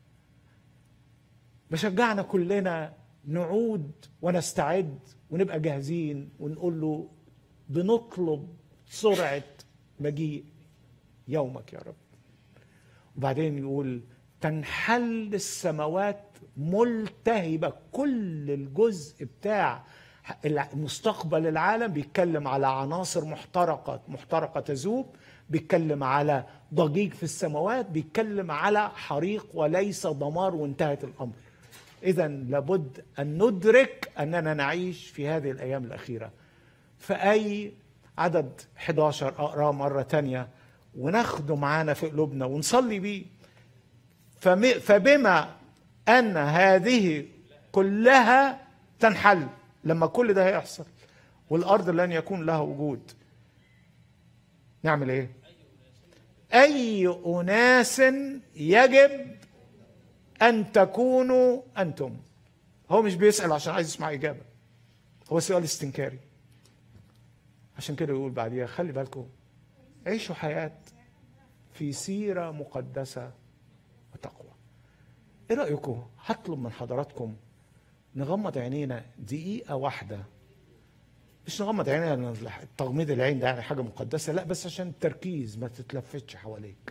بشجعنا كلنا نعود ونستعد ونبقى جاهزين ونقول له بنطلب سرعة مجيء يومك يا رب وبعدين يقول تنحل السماوات ملتهبة كل الجزء بتاع مستقبل العالم بيتكلم على عناصر محترقة محترقة تذوب بيتكلم على ضجيج في السماوات بيتكلم على حريق وليس دمار وانتهت الأمر إذا لابد أن ندرك أننا نعيش في هذه الأيام الأخيرة فأي عدد 11 أقرأ مرة تانية وناخده معانا في قلوبنا ونصلي بيه فم- فبما أن هذه كلها تنحل لما كل ده هيحصل والأرض لن يكون لها وجود نعمل إيه؟ أي أناس يجب أن تكونوا أنتم هو مش بيسأل عشان عايز يسمع إجابة هو سؤال استنكاري عشان كده يقول بعديها خلي بالكم عيشوا حياة في سيرة مقدسة وتقوى ايه رأيكم هطلب من حضراتكم نغمض عينينا دقيقة واحدة مش نغمض عينينا لأن تغميض العين ده يعني حاجة مقدسة لا بس عشان التركيز ما تتلفتش حواليك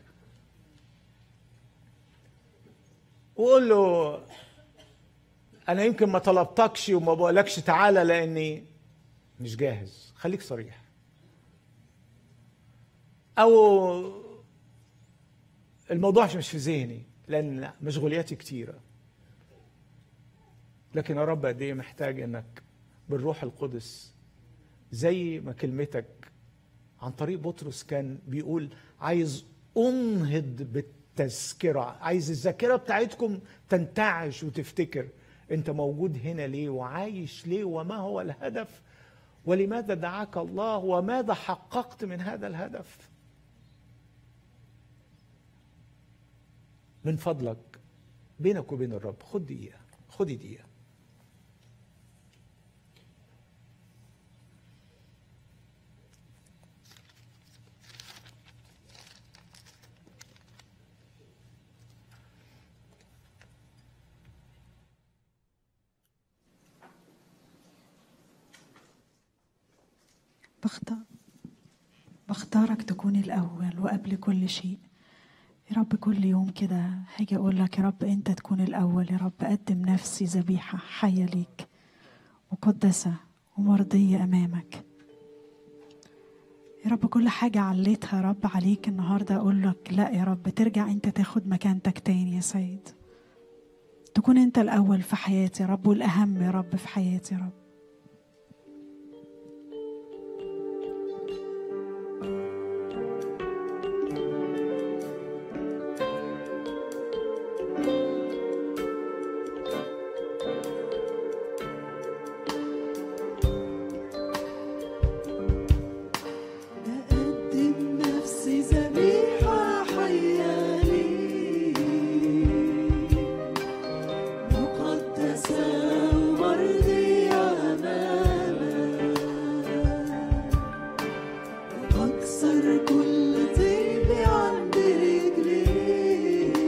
وقول له انا يمكن ما طلبتكش وما بقولكش تعالى لاني مش جاهز خليك صريح او الموضوع مش في ذهني لان مشغولياتي كتيره لكن يا رب قد ايه محتاج انك بالروح القدس زي ما كلمتك عن طريق بطرس كان بيقول عايز انهض بالتذكره عايز الذاكره بتاعتكم تنتعش وتفتكر انت موجود هنا ليه وعايش ليه وما هو الهدف ولماذا دعاك الله وماذا حققت من هذا الهدف من فضلك بينك وبين الرب خد دقيقه خدي دقيقه بختار بختارك تكون الأول وقبل كل شيء يا رب كل يوم كده هاجي اقول لك يا رب انت تكون الاول يا رب اقدم نفسي ذبيحه حيه ليك مقدسه ومرضيه امامك يا رب كل حاجه عليتها يا رب عليك النهارده اقول لك لا يا رب ترجع انت تاخد مكانتك تاني يا سيد تكون انت الاول في حياتي يا رب والاهم يا رب في حياتي يا رب أقدم نفسي ذبيحة حية ليك مقدسة ومرضية أمامك أكسر كل طيب عند رجليك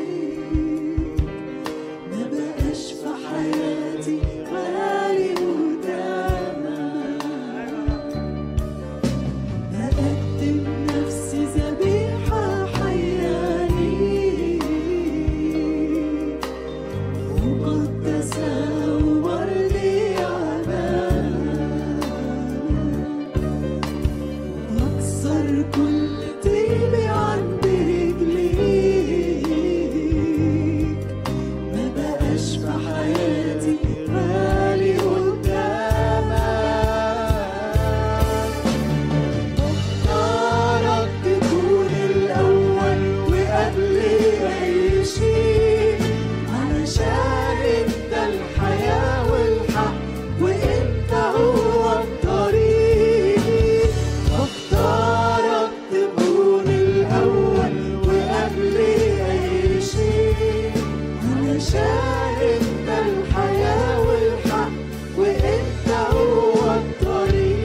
ما بقاش في حياتي غالي قدامك أقدم نفسي ذبيحة حية ليك مقدسة ومرضية أمامك وأكسر كل طيب عند رجليك ما بقاش في حياتي غالي قدامك اختارك تكون الأول وقبل أي شيء علشان أنت الحياة والحق وأنت هو الطريق اختارك تكون الأول وقبل أي شيء علشان أنت الحياة والحق وأنت هو الطريق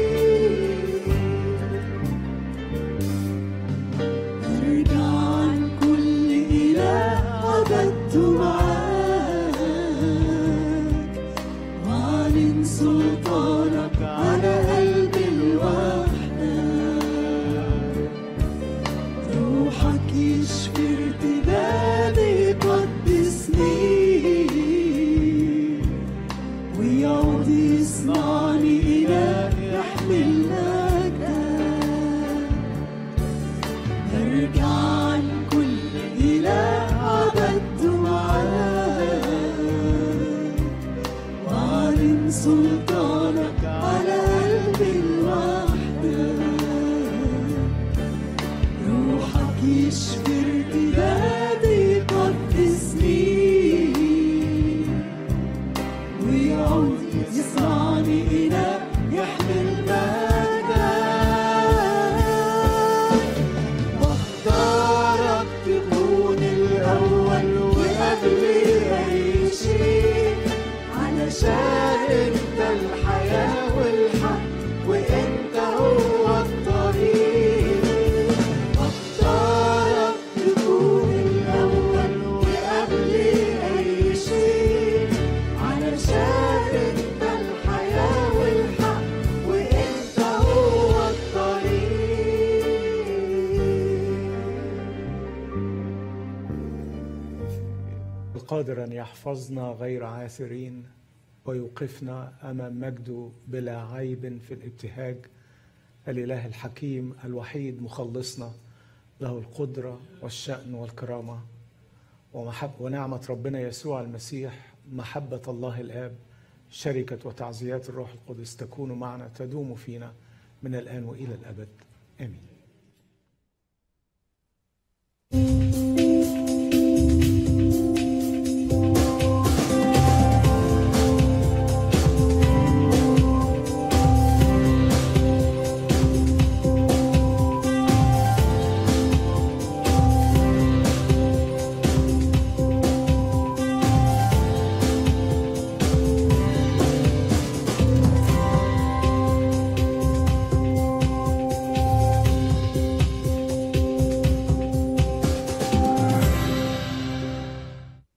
ارجع عن كل إله عبدته معاك واعلن سلطانك على قلبي الوحدة روحك يشفي ارتدادي قدسني ويعود يصنعني إله يحمل مجدك ارجع عن كل إله عبدته معاك واعلن سلطانك على قلبي الوحدة روحك يشفي ارتدادي قدسني ويعود يصنعني إله يحمل مجدك واختارك تكون الأول وقبل أي شيء علشان أنت الحياة والحق وأنت هو الطريق واختارك تكون الأول وقبل أي شيء علشان أنت الحياة والحق وأنت هو الطريق القادر أن يحفظنا غير عاثرين ويوقفنا أمام مجده بلا عيب في الابتهاج الإله الحكيم الوحيد مخلصنا له القدرة والشأن والكرامة ومحب ونعمة ربنا يسوع المسيح محبة الله الآب شركة وتعزيات الروح القدس تكون معنا تدوم فينا من الآن وإلى الأبد آمين